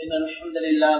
إن الحمد لله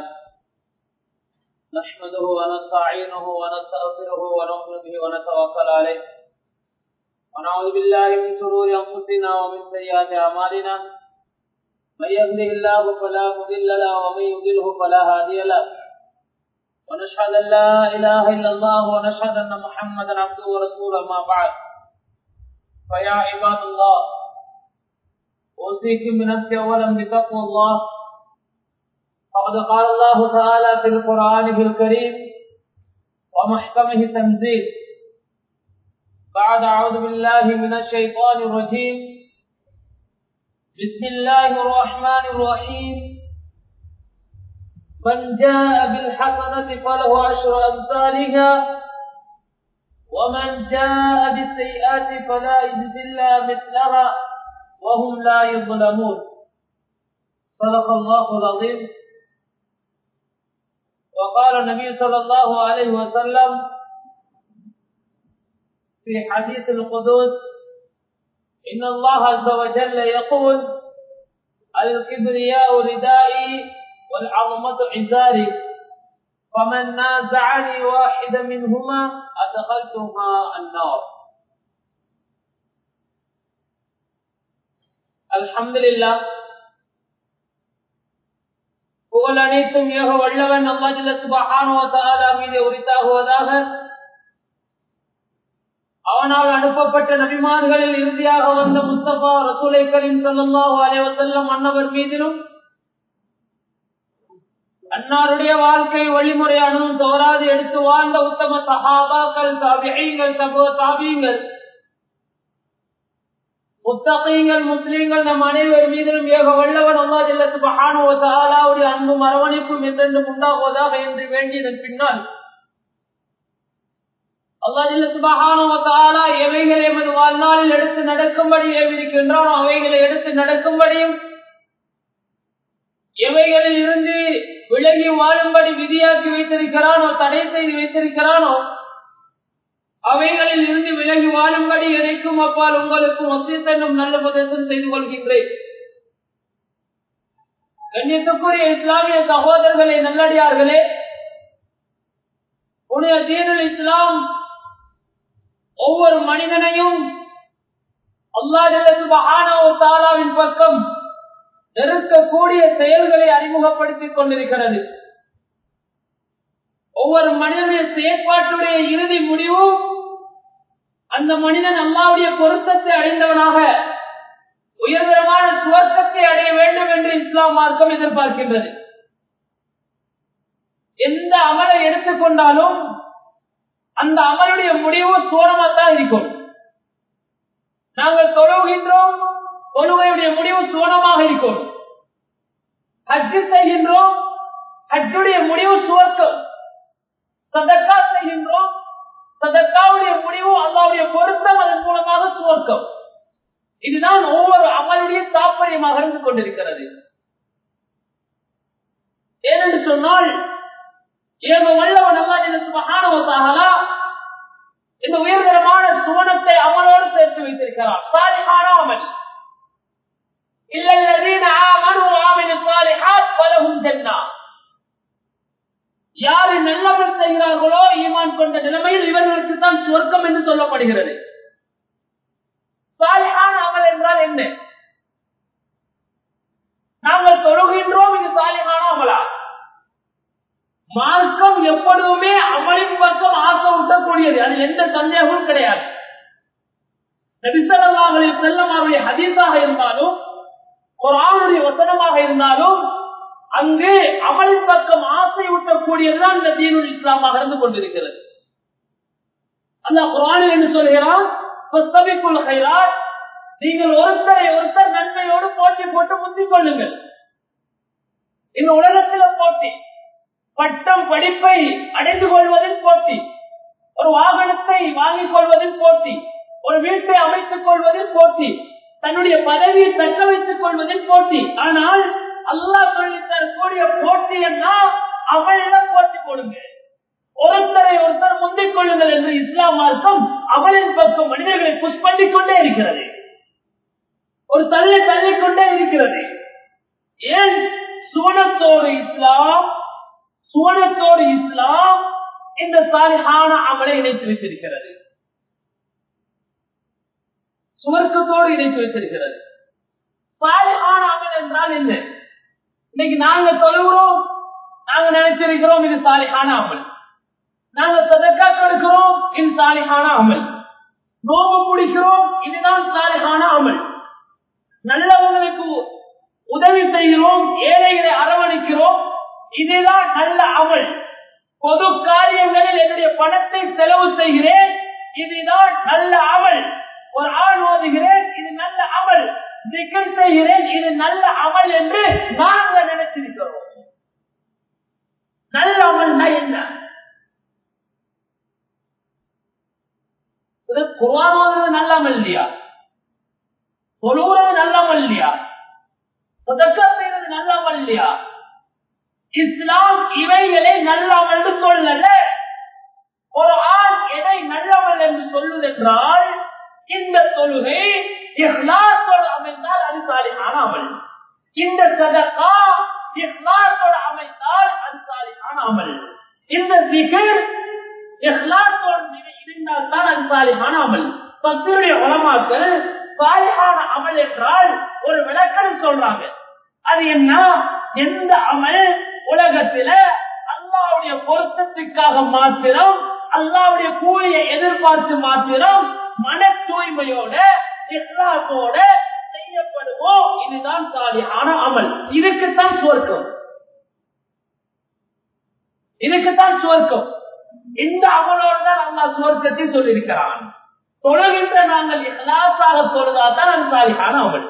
نحمده ونستعينه ونستغفره ونؤمن به ونتوكل عليه ونعوذ بالله من شرور أنفسنا ومن سيئات أعمالنا من يهده الله فلا مضل له ومن يضله فلا هادي له ونشهد أن لا إله إلا الله ونشهد أن محمدا عبده ورسوله ما بعد فيا عباد الله أوصيكم بنفسي أولا بتقوى الله فقد قال الله تعالى في القرآن الكريم ومحكمه تنزيل بعد أعوذ بالله من الشيطان الرجيم بسم الله الرحمن الرحيم من جاء بالحسنة فله عشر أمثالها ومن جاء بالسيئات فلا يجزي إلا مثلها وهم لا يظلمون صدق الله العظيم وقال النبي صلى الله عليه وسلم في حديث القدس إن الله عز وجل يقول الكبرياء ردائي والعظمة عزاري فمن نازعني واحد منهما أدخلتها النار الحمد لله புகழ் அனைத்தும் ஏக வல்லவன் அல்லாஜில்ல சுபஹானோ தாலா மீது உரித்தாகுவதாக அவனால் அனுப்பப்பட்ட நபிமார்களில் இறுதியாக வந்த முஸ்தபா ரசூலை கரீம் சல்லாஹூ அலைவசல்லம் அன்னவர் மீதிலும் அன்னாருடைய வாழ்க்கை வழிமுறையானும் தோறாது எடுத்து வாழ்ந்த உத்தம சஹாபாக்கள் தாபியங்கள் தபோ தாபியங்கள் முத்தகைங்கள் முஸ்லீம்கள் நம் அனைவர் மீதிலும் ஏக வல்லவன் அல்லா ஜல்லத்து மகானுவதாலாவுடைய அன்பும் அரவணைப்பும் என்றென்றும் உண்டாகுவதாக என்று வேண்டியதன் பின்னால் அல்லா ஜல்லத்து மகானுவதாலா எவைகள் எமது வாழ்நாளில் எடுத்து நடக்கும்படி ஏவிருக்கின்றானோ அவைகளை எடுத்து நடக்கும்படியும் எவைகளில் இருந்து விலகி வாழும்படி விதியாக்கி வைத்திருக்கிறானோ தடை செய்து வைத்திருக்கிறானோ அவைகளில் இருந்து விலகி வாழும்படி எனக்கும் அப்பால் உங்களுக்கும் வசியத்தன்னும் நல்ல உபதேசம் செய்து கொள்கின்றேன் கண்ணியத்துக்குரிய இஸ்லாமிய சகோதரர்களே நல்லடியார்களே உடைய தீனுல் இஸ்லாம் ஒவ்வொரு மனிதனையும் அல்லாஹாலாவின் பக்கம் நெருக்கக்கூடிய செயல்களை அறிமுகப்படுத்திக் கொண்டிருக்கிறது ஒவ்வொரு மனிதனுடைய செயற்பாட்டுடைய இறுதி முடிவும் அந்த மனிதன் அல்லாவுடைய பொருத்தத்தை அடைந்தவனாக உயர்தரமான சுவர்க்கத்தை அடைய வேண்டும் என்று இஸ்லாம் மார்க்கம் எதிர்பார்க்கின்றது எந்த அமலை எடுத்துக்கொண்டாலும் அந்த அமலுடைய முடிவு சோனமாத்தான் இருக்கும் நாங்கள் தொழுகின்றோம் தொழுகையுடைய முடிவு சோனமாக இருக்கும் ஹஜ்ஜு செய்கின்றோம் ஹஜ்ஜுடைய முடிவு சுவர்க்கம் சதக்கா செய்கின்றோம் சதக்காவுடைய முடிவு அல்லாவுடைய பொருத்தம் அதன் மூலமாக சுவர்க்கம் இதுதான் ஒவ்வொரு அமலுடைய தாற்பயமாக இருந்து கொண்டிருக்கிறது ஏனென்று சொன்னால் ஏக வல்லவன் அல்லா இந்த உயர்தரமான சுவனத்தை அமலோடு சேர்த்து வைத்திருக்கிறார் சாலிஹான அமல் இல்லல்லதீன ஆமனு ஆமினு சாலிஹாத் பலஹும் ஜன்னah யாரு நல்லவன் செய்கிறார்களோ ஈமான் கொண்ட நிலைமையில் இவர்களுக்கு தான் சுவர்க்கம் என்று சொல்லப்படுகிறது சாலிஹான அமல் என்றால் என்ன நாங்கள் தொழுகின்றோம் இது சாலிஹான அமலா மார்க்கம் எப்பொழுதுமே அமலின் பக்கம் ஆசை ஊட்டக்கூடியது அது எந்த சந்தேகமும் கிடையாது நபிசல்லாஹலை செல்லம் அவருடைய ஹதீஸாக இருந்தாலும் ஒரு ஆணுடைய வசனமாக இருந்தாலும் அங்கு அமல் பக்கம் ஆசை ஊட்டக்கூடியதுதான் இந்த தீனுல் இஸ்லாமாக இருந்து கொண்டிருக்கிறது அந்த குரானில் என்று சொல்கிறான் நீங்கள் ஒருத்தரை ஒருத்தர் நன்மையோடு போட்டி போட்டு முந்திக் கொள்ளுங்கள் இந்த உலகத்தில போட்டி பட்டம் படிப்பை அடைந்து கொள்வதில் போட்டி ஒரு வாகனத்தை வாங்கிக் கொள்வதில் போட்டி ஒரு வீட்டை அமைத்துக் கொள்வதில் போட்டி தன்னுடைய பதவியை தக்க வைத்துக் கொள்வதில் போட்டி ஆனால் அல்லா சொல்லி தரக்கூடிய போட்டி எல்லாம் அவளிடம் போட்டி போடுங்க ஒருத்தரை ஒருத்தர் முந்திக் கொள்ளுங்கள் என்று இஸ்லாம் மார்க்கம் அவளின் பக்கம் மனிதர்களை புஷ் பண்ணிக் கொண்டே இருக்கிறது ஒரு தள்ளி தள்ளிக்கொண்டே இருக்கிறது ஏன் சுவனத்தோடு இஸ்லாம் சுவனத்தோடு இஸ்லாம் இந்த சாலிஹான அமலை இணைத்து வைத்திருக்கிறது சுவர்க்கத்தோடு இணைத்து வைத்திருக்கிறது சாலிஹான அமல் என்றால் என்ன இன்னைக்கு நாங்க தொழுகிறோம் நாங்க நினைச்சிருக்கிறோம் இது சாலிஹான அமல் நாங்க சதக்கா கொடுக்கிறோம் இது சாலிஹான அமல் நோம்பு பிடிக்கிறோம் இதுதான் சாலிஹான அமல் நல்லவங்களுக்கு உதவி செய்கிறோம் ஏழைகளை அரவணைக்கிறோம் இதுதான் நல்ல அமல் பொது காரியங்களில் என்னுடைய பணத்தை செலவு செய்கிறேன் இதுதான் நல்ல அமல் ஒரு ஆள் ஓதுகிறேன் இது நல்ல அமல் திக்கல் செய்கிறேன் இது நல்ல அமல் என்று நாங்கள் நினைச்சிருக்கிறோம் நல்ல அமல்னா என்ன குரானோது நல்ல அமல் இல்லையா தொழுகிறது நல்ல அமல் இல்லையா சதக்கா செய்யறது நல்ல அமல் இல்லையா இஸ்லாம் இவைகளை நல்லவன் என்று சொல்லல ஒரு ஆண் எதை நல்லவன் என்று சொல்லுதென்றால் இந்த தொழுகை இஹ்லாசோடு அமைந்தால் அது சாலிஹான அமல் இந்த சதக்கா இஹ்லாசோடு அமைந்தால் அது சாலிஹான அமல் இந்த திகர் இஹ்லாசோடு இருந்தால் தான் அது சாலிஹான அமல் பத்தியுடைய உலமாக்கள் சாலிஹான அமல் என்றால் ஒரு விளக்கம் சொல்றாங்க அது என்ன எந்த அமல் உலகத்தில அல்லாவுடைய பொருத்தத்துக்காக மாத்திரம் அல்லாவுடைய கூலியை எதிர்பார்த்து மாத்திரம் மன தூய்மையோட இஸ்லாத்தோட செய்யப்படுவோ இதுதான் சாலியான அமல் இதுக்குத்தான் சுவர்க்கம் இதுக்குத்தான் சுவர்க்கம் இந்த அமலோடு தான் அல்லா சுவர்க்கத்தை சொல்லியிருக்கிறான் தொழுகின்ற நாங்கள் இஸ்லாத்தாக தொழுதாதான் அது சாலியான அமல்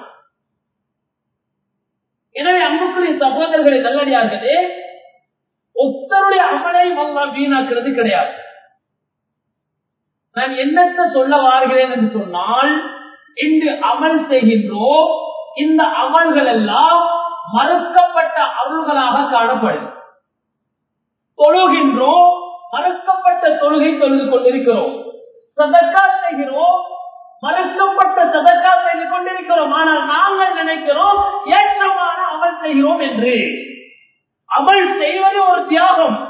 எனவே அன்புக்குரிய சகோதரர்களை நல்லடியார்களே ஒத்தருடைய அமலை அல்லா வீணாக்குறது கிடையாது நான் என்னத்தை சொல்ல வாருகிறேன் என்று சொன்னால் இன்று அமல் செய்கின்றோம் இந்த அமல்கள் எல்லாம் மறுக்கப்பட்ட அருள்களாக காணப்படும் தொழுகின்றோம் மறுக்கப்பட்ட தொழுகை தொழுது கொண்டிருக்கிறோம் சதக்கா செய்கிறோம் மறுக்கப்பட்ட சதக்கா செய்து கொண்டிருக்கிறோம் ஆனால் நாங்கள் நினைக்கிறோம் ஏற்றமான அமல் செய்கிறோம் என்று அமல் செய்வது ஒரு தியாகம்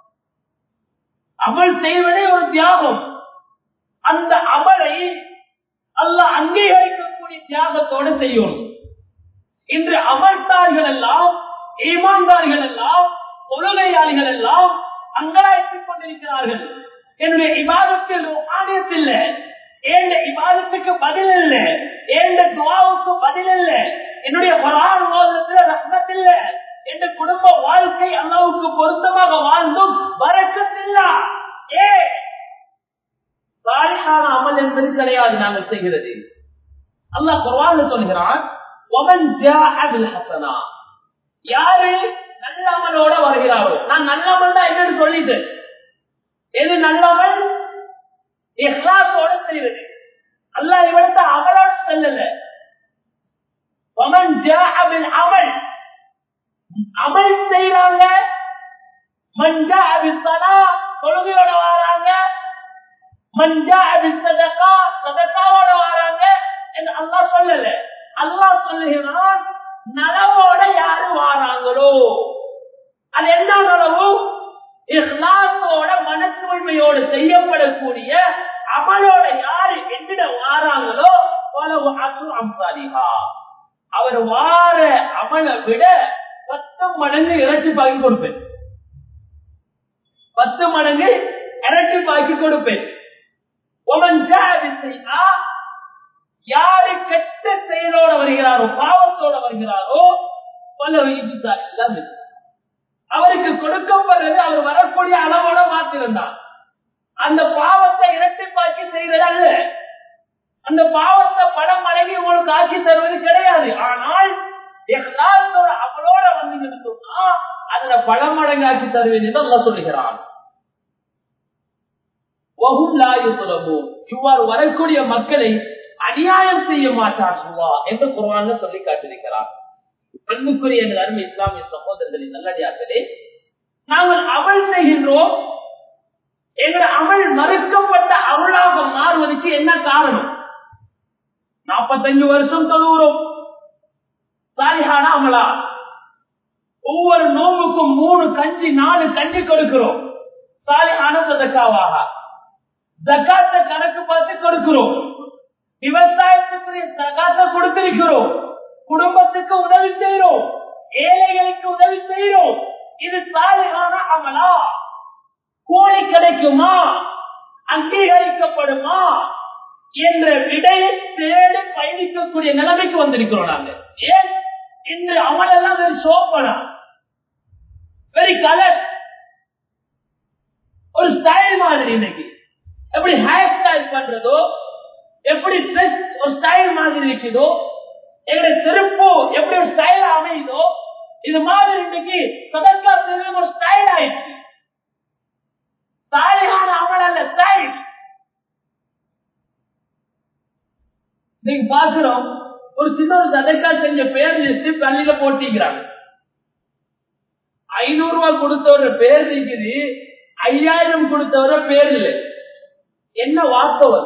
அமல் செய்வதே ஒரு தியாகம் அந்த அமலை அல்ல அங்கீகரிக்கக்கூடிய தியாகத்தோடு செய்யும் இன்று அமர்த்தார்கள் எல்லாம் ஈமான்தார்கள் எல்லாம் தொழுகையாளிகள் எல்லாம் அங்கலாய்த்துக் கொண்டிருக்கிறார்கள் என்னுடைய இபாதத்தில் ஆணையத்தில் ஏண்ட இபாதத்துக்கு பதில் இல்ல ஏண்ட துவாவுக்கு பதில் இல்ல என்னுடைய குரான் ஓதத்தில் ரத்னத் இல்ல என்ற குடும்ப வாழ்க்கை அல்லாவுக்கு பொருத்தமாக வாழ்ந்தும் வரக்கத்தில்லா ஏ சாலிஹான அமல் என்பது கிடையாது நாங்கள் செய்கிறது அல்லாஹ் குர்ஆன்ல சொல்கிறான் ஒமன் ஜாஅ பில் ஹஸனா யாரு நல்ல அமலோட வருகிறாரோ நான் நல்ல அமல் தான் என்னன்னு சொல்லிட்டேன் எது நல்ல அமல் இஹ்லாஸோட செய்வது அல்லாஹ் இவர்த்த அமலோட சொல்லல ஒமன் ஜாஅ பில் அமல் அமல் செய்யறாங்க மஞ்சா அபிசலா தொழுகையோட வராங்க மஞ்சா அபிசதக்கா சதக்காவோட வராங்க என்று அல்லாஹ் சொல்லல அல்லாஹ் சொல்லுகிறான் நலவோட யாரு வாராங்களோ அது என்ன நலவு இஸ்லாத்தோட மன தூய்மையோடு செய்யப்படக்கூடிய அமலோட யாரு எந்திட வாராங்களோ பலவு அசு அம்சாலிகா அவர் வார அமலை விட பத்து மடங்கு இரட்டி பாக்கி கொடுப்பேன் பத்து மடங்கு இரட்டி பாக்கி கொடுப்பேன் யாரு கெட்ட செயலோட வருகிறாரோ பாவத்தோட வருகிறாரோ பல வயசுதான் எல்லாம் அவருக்கு கொடுக்கப்படுறது அவர் வரக்கூடிய அளவோட மாத்திருந்தார் அந்த பாவத்தை இரட்டிப்பாக்கி செய்வது அல்ல அந்த பாவத்தை படம் மடங்கி உங்களுக்கு ஆக்கி தருவது கிடையாது ஆனால் எஹ்லாசோட அவளோட வந்து சொன்னா அதுல பல மடங்காக்கி தருவேன் என்று அல்லா சொல்லுகிறான் இவ்வாறு வரக்கூடிய மக்களை அநியாயம் செய்ய மாட்டான் என்று குரான் சொல்லி காட்டிருக்கிறார் அன்புக்குரிய எங்கள் அருமை இஸ்லாமிய சகோதரர்களின் நல்லடியார்களே நாங்கள் அமல் செய்கின்றோம் எங்கள் அமல் மறுக்கப்பட்ட அருளாக மாறுவதற்கு என்ன காரணம் நாற்பத்தஞ்சு வருஷம் தொழுகிறோம் சாலிஹான அமலா ஒவ்வொரு நோம்புக்கும் மூணு கஞ்சி நாலு கஞ்சி கொடுக்கிறோம் சாலியான சதக்காவாக ஜக்காத்த கணக்கு பார்த்து கொடுக்கிறோம் விவசாயத்துக்குரிய ஜக்காத்த கொடுத்திருக்கிறோம் குடும்பத்துக்கு உதவி செய்கிறோம் ஏழைகளுக்கு உதவி செய்கிறோம் இது சாலியான அமலா கோழி கிடைக்குமா அங்கீகரிக்கப்படுமா என்ற விடையை தேடி பயணிக்கக்கூடிய நிலைமைக்கு வந்திருக்கிறோம் நாங்க ஏன் இன்று அமலெல்லாம் வெறும் சோப்பனா வெரி கலர் ஒரு ஸ்டைல் மாதிரி இன்னைக்கு எப்படி ஹேர் ஸ்டைல் பண்றதோ எப்படி ட்ரெஸ் ஒரு ஸ்டைல் மாதிரி இருக்குதோ எங்களுடைய செருப்பு எப்படி ஒரு ஸ்டைல் அமையுதோ இது மாதிரி இன்னைக்கு சதக்கா செல்வம் ஒரு ஸ்டைல் ஆயிடுச்சு ஸ்டைலான அமல் அல்ல ஸ்டைல் நீங்க பாக்குறோம் ஒரு சின்ன ஒரு சதக்கா செஞ்ச பேர் லிஸ்ட் பள்ளியில போட்டிக்கிறாங்க ஐநூறு ரூபாய் கொடுத்தவர பேர் இருக்குது ஐயாயிரம் கொடுத்தவர பேர் இல்லை என்ன வாஸ்தவம்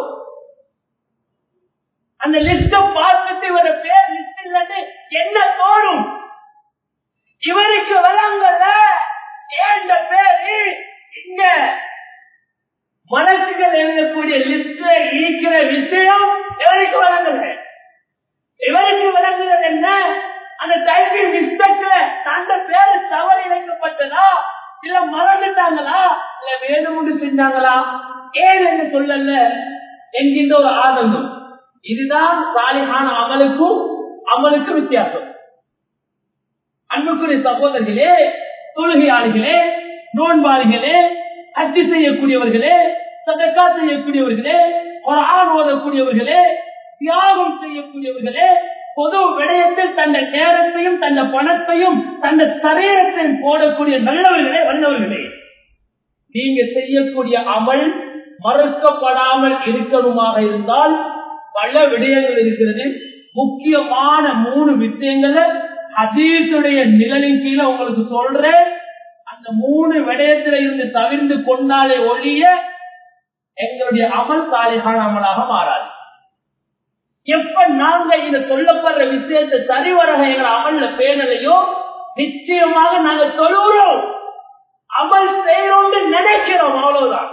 அந்த லிஸ்ட பார்த்துட்டு இவர பேர் லிஸ்ட் இல்லன்னு என்ன தோணும் இவருக்கு வழங்கல ஏண்ட பேரு இங்க மனசுகள் எழுதக்கூடிய லிஸ்ட ஈக்கிற விஷயம் இவருக்கு வழங்கல இவருக்கு விளங்குகிறது என்ன அந்த டைப்பிங் மிஸ்டேக்ல அந்த பேரு தவறு இணைக்கப்பட்டதா இல்ல மறந்துட்டாங்களா இல்ல வேணும்னு செஞ்சாங்களா ஏன் என்று சொல்லல என்கின்ற ஒரு ஆதங்கம் இதுதான் சாலிகான அமலுக்கும் அமலுக்கும் வித்தியாசம் அன்புக்குரிய சகோதரர்களே தொழுகையாளிகளே நோன்பாளிகளே ஹஜ்ஜி செய்யக்கூடியவர்களே சதக்கா செய்யக்கூடியவர்களே ஒரு ஆண் ஓதக்கூடியவர்களே தியாகம் செய்யக்கூடியவர்களே பொது விடயத்தில் தந்த நேரத்தையும் தந்த பணத்தையும் தந்த சரீரத்தையும் போடக்கூடிய நல்லவர்களே வல்லவர்களே நீங்க செய்யக்கூடிய அமல் மறுக்கப்படாமல் இருக்கணுமாக இருந்தால் பல விடயங்கள் இருக்கிறது முக்கியமான மூணு விஷயங்களை ஹதீசுடைய நிழலின் கீழே உங்களுக்கு சொல்றேன் அந்த மூணு விடயத்தில இருந்து தவிர்ந்து கொண்டாலே ஒழிய எங்களுடைய அமல் சாலிகான அமலாக மாறாது எப்ப நாங்க இத சொல்லப்படுற விஷயத்தை சரிவரக எங்களை அமல்ல பேணலையோ நிச்சயமாக நாங்க தொழுகிறோம் அமல் செய்யறோம்னு நினைக்கிறோம் அவ்வளவுதான்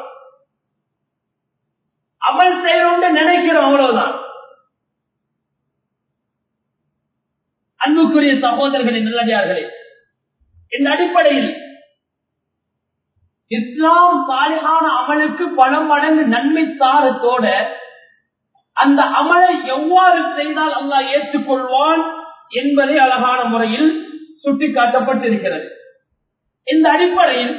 அமல் செய்யறோம்னு நினைக்கிறோம் அவ்வளவுதான் அன்புக்குரிய சகோதரர்களின் நல்லடியார்களே இந்த அடிப்படையில் இஸ்லாம் சாலிகான அமலுக்கு பல மடங்கு நன்மை தாரத்தோட அந்த அமலை எவ்வாறு செய்தால் அல்லா ஏற்றுக்கொள்வான் என்பதை அழகான முறையில் சுட்டிக்காட்டப்பட்டிருக்கிறது இந்த அடிப்படையில்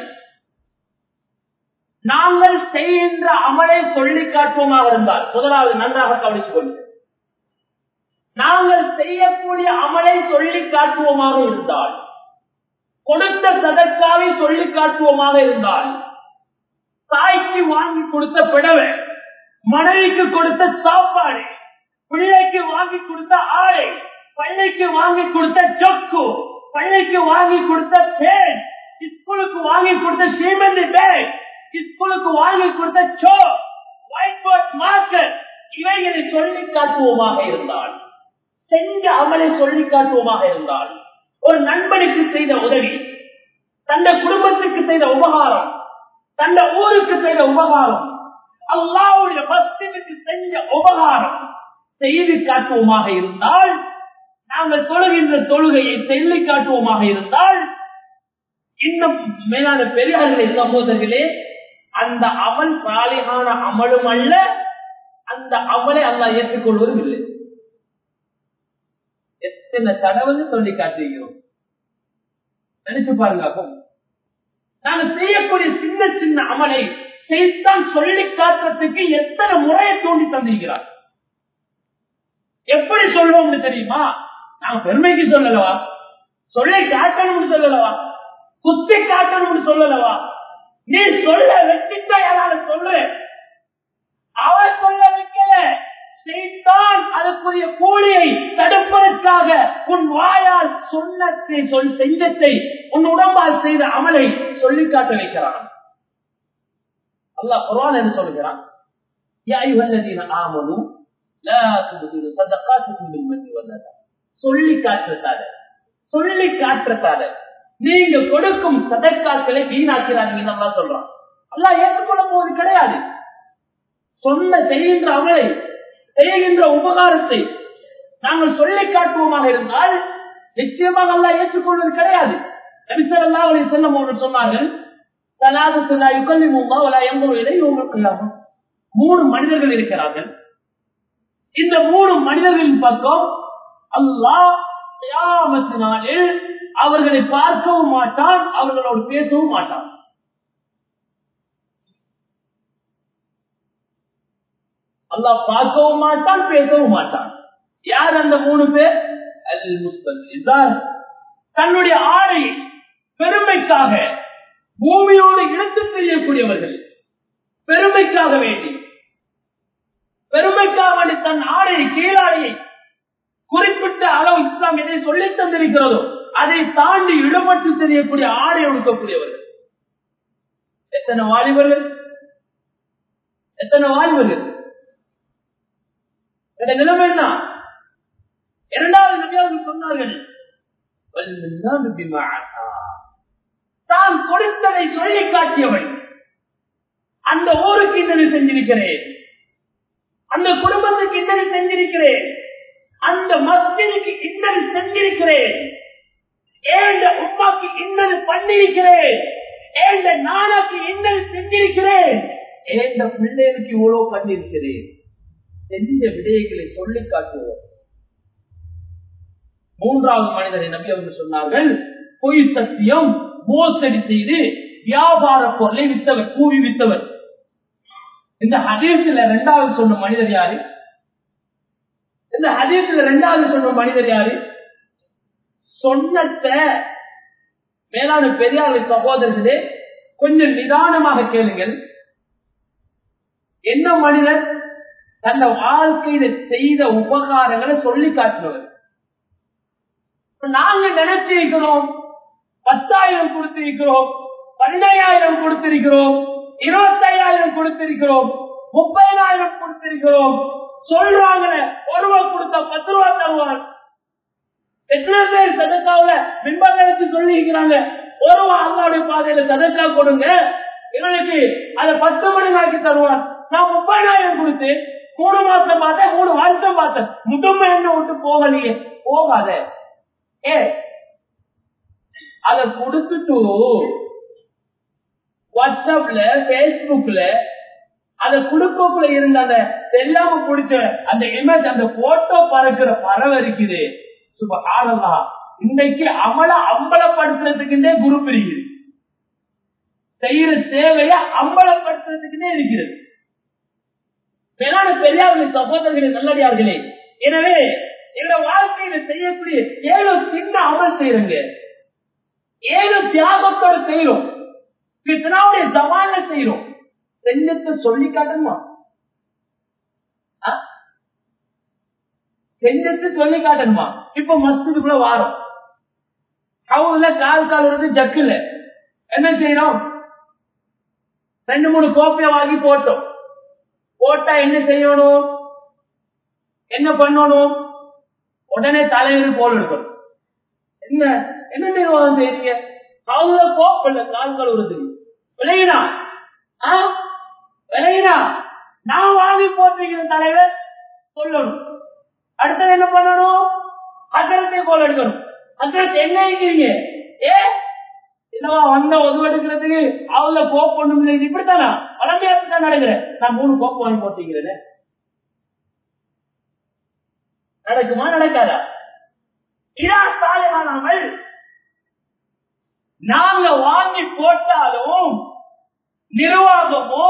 நாங்கள் செய்கின்ற அமலை சொல்லி காட்டுவோமாக இருந்தால் முதலாவது நன்றாக கவனித்துக் கொள்ளுங்கள் நாங்கள் செய்யக்கூடிய அமலை சொல்லி காட்டுவோமாக இருந்தால் கொடுத்த சதற்காவை சொல்லி காட்டுவோமாக இருந்தால் தாய்க்கு வாங்கி கொடுத்த பிடவை மனைவிக்கு கொடுத்த சாப்பாடு பிள்ளைக்கு வாங்கி கொடுத்த ஆடை பள்ளிக்கு வாங்கி கொடுத்த சொக்கு பள்ளிக்கு வாங்கி கொடுத்த பேன் ஸ்கூலுக்கு வாங்கி கொடுத்த சீமெண்ட் பேக் ஸ்கூலுக்கு வாங்கி கொடுத்த சோ ஒயிட் போர்ட் மார்க்கர் இவைகளை சொல்லி காட்டுவோமாக இருந்தால் செஞ்ச அமலை சொல்லி காட்டுவோமாக இருந்தால் ஒரு நண்பனுக்கு செய்த உதவி தந்த குடும்பத்துக்கு செய்த உபகாரம் தந்த ஊருக்கு செய்த உபகாரம் அல்லாவுடைய பக்தனுக்கு செஞ்ச உபகாரம் செய்து காட்டுவோமாக இருந்தால் நாங்கள் தொழுகின்ற தொழுகையை சொல்லி காட்டுவோமாக இருந்தால் இன்னும் மேலான பெரியார்களே சகோதரர்களே அந்த அமல் சாலிகான அமலும் அல்ல அந்த அமலை அல்லா ஏற்றுக்கொள்வதும் இல்லை எத்தனை தடவை சொல்லி காட்டுகிறோம் நினைச்சு பாருங்க நாங்க செய்யக்கூடிய சின்ன சின்ன அமலை செய்தான் சொல்லி காட்டுறதுக்கு எத்தனை முறையை தோண்டி தந்திருக்கிறார் எப்படி சொல்லுவோம்னு தெரியுமா நாங்க பெருமைக்கு சொல்லலவா சொல்லி காட்டணும்னு சொல்லலவா குத்தி காட்டணும்னு சொல்லலவா நீ சொல்ல வெற்றிட்டா யாரால சொல்ற அவர் சொல்ல வைக்கல செய்தான் அதுக்குரிய கூலியை தடுப்பதற்காக உன் வாயால் சொன்னத்தை சொல் செஞ்சத்தை உன் உடம்பால் செய்த அமலை சொல்லி காட்ட வைக்கிறான் அல்லாஹ் குரான் என்று சொல்கிறான் யா அய்யுஹல்லதீன ஆமனு லா துப்திலு ஸதகாத்துக்கும் பில் மன்னி வல் அதா சொல்லி காட்டுறதால சொல்லி காட்டுறதால நீங்க கொடுக்கும் சதற்காக்களை வீணாக்கிறாங்க நல்லா சொல்றான் அல்லா ஏற்றுக்கொள்ள போவது கிடையாது சொன்ன செய்கின்ற அவளை செய்கின்ற உபகாரத்தை நாங்கள் சொல்லி காட்டுவோமாக இருந்தால் நிச்சயமாக அல்லா ஏற்றுக்கொள்வது கிடையாது நபிசல்லா அவளை செல்லும் அவர்கள் சொன்னார்கள் தலாதத்துலா யுகல்லி மூவா வலா எம்பது இதை உங்களுக்கு இல்லாமல் மூணு மனிதர்கள் இருக்கிறார்கள் இந்த மூணு மனிதர்களின் பக்கம் அல்லாஹ் நாளில் அவர்களை பார்க்கவும் மாட்டான் அவர்களோடு பேசவும் மாட்டான் அல்லாஹ் பார்க்கவும் மாட்டான் பேசவும் மாட்டான் யார் அந்த மூணு பேர் அல் முஸ்தல் தன்னுடைய ஆடை பெருமைக்காக பூமியோடு இழுத்து தெரியக்கூடியவர்கள் பெருமைக்காக வேண்டி பெருமைக்காக வேண்டி தன் ஆடை கீழாடையை குறிப்பிட்ட அளவு இஸ்லாம் எதை சொல்லி தந்திருக்கிறதோ அதை தாண்டி இடுபட்டு தெரியக்கூடிய ஆடை ஒடுக்கக்கூடியவர்கள் எத்தனை வாலிபர்கள் எத்தனை வாலிபர்கள் இந்த நிலைமை என்ன இரண்டாவது நபியாவது சொன்னார்கள் தான் கொடுத்ததை சொல்லி காட்டியவன் அந்த ஊருக்கு இன்னது செஞ்சிருக்கிறேன் அந்த குடும்பத்துக்கு இன்னது செஞ்சிருக்கிறேன் அந்த மஸ்ஜிதுக்கு இன்னது செஞ்சிருக்கிறேன் ஏண்ட உப்பாக்கு இன்னது பண்ணிருக்கிறேன் ஏண்ட நானாக்கு இன்னது செஞ்சிருக்கிறேன் ஏண்ட பிள்ளைகளுக்கு இவ்வளவு பண்ணிருக்கிறேன் செஞ்ச விடயங்களை சொல்லி காட்டுவோம் மூன்றாவது மனிதரை நபி அவர்கள் சொன்னார்கள் பொய் சத்தியம் மோசடி செய்து வியாபார பொருளை வித்தவர் கூவி வித்தவர் இந்த ஹதீசில இரண்டாவது சொன்ன மனிதர் யாரு இந்த ஹதீசில இரண்டாவது சொன்ன மனிதர் யாரு சொன்னத்த மேலான பெரியார் சகோதரர்களே கொஞ்சம் நிதானமாக கேளுங்கள் என்ன மனிதர் தன்ன வாழ்க்கையில செய்த உபகாரங்களை சொல்லி காட்டினவர் நாங்க நினைச்சிருக்கிறோம் பத்தாயிரம் கொடுத்திருக்கிறோம் பதினையாயிரம் கொடுத்திருக்கிறோம் இருபத்தையாயிரம் கொடுத்திருக்கிறோம் முப்பதாயிரம் கொடுத்திருக்கிறோம் சொல்றாங்க ஒருவர் கொடுத்தா பத்து ரூபா தருவார் எத்தனை பேர் சதக்காவில மின்பதற்கு சொல்லியிருக்கிறாங்க ஒருவா அல்லாவுடைய பாதையில சதக்கா கொடுங்க எங்களுக்கு அதை பத்து மணி நாளைக்கு தருவார் நான் முப்பதாயிரம் கொடுத்து மூணு மாசம் பார்த்தேன் மூணு வருஷம் பார்த்தேன் முதுமை என்ன விட்டு போகலையே போகாத ஏ அத கொடுத்துட்டு வாட்ஸ்அப்ல பேஸ்புக்ல அத குடுக்கக்குள்ள இருந்த அந்த செல்லாம பிடிச்ச அந்த இமேஜ் அந்த போட்டோ பறக்கிற பறவை இருக்குது சுப ஆனந்தா இன்னைக்கு அமல அம்பலப்படுத்துறதுக்குன்னே குரு பிரிக்குது செய்யற தேவைய அம்பலப்படுத்துறதுக்குன்னே இருக்கிறது மேலான பெரியார்களே சகோதரர்களே நல்லடியார்களே எனவே எங்க வாழ்க்கையில செய்யக்கூடிய ஏழு சின்ன அமல் செய்யறங்க ஏழு தியாகத்தோடு செய்யறோம் கிருஷ்ணாவுடைய ஜமான செய்யறோம் செஞ்சத்தை சொல்லி காட்டணுமா செஞ்சத்தை சொல்லி காட்டணுமா இப்ப மஸ்துக்குள்ள வாரம் அவங்கள கால் கால் வந்து ஜக்குல என்ன செய்யறோம் ரெண்டு மூணு கோப்பைய வாங்கி போட்டோம் போட்டா என்ன செய்யணும் என்ன பண்ணணும் உடனே தலைவர் போல் எடுக்கணும் என்ன என்ன நிர்வாகம் செய்றீங்க அவங்க கோப்பல்ல கால் கழுவுறது விளையினா விளையினா நான் வாங்கி போட்டிருக்கிற தலைவர் சொல்லணும் அடுத்தது என்ன பண்ணணும் அக்கரத்தை போல் எடுக்கணும் அக்கரத்தை என்ன இருக்கிறீங்க ஏ இல்லவா வந்த உதவு எடுக்கிறதுக்கு அவள கோப் ஒண்ணும் இது இப்படித்தானா வளமையாக தான் நடக்கிறேன் நான் மூணு கோப்பு வாங்கி போட்டிருக்கிறேன் நடக்குமா நடக்காதா இதா சாலையானாமல் நாங்க வாங்கி போட்டாலும் நிர்வாகமோ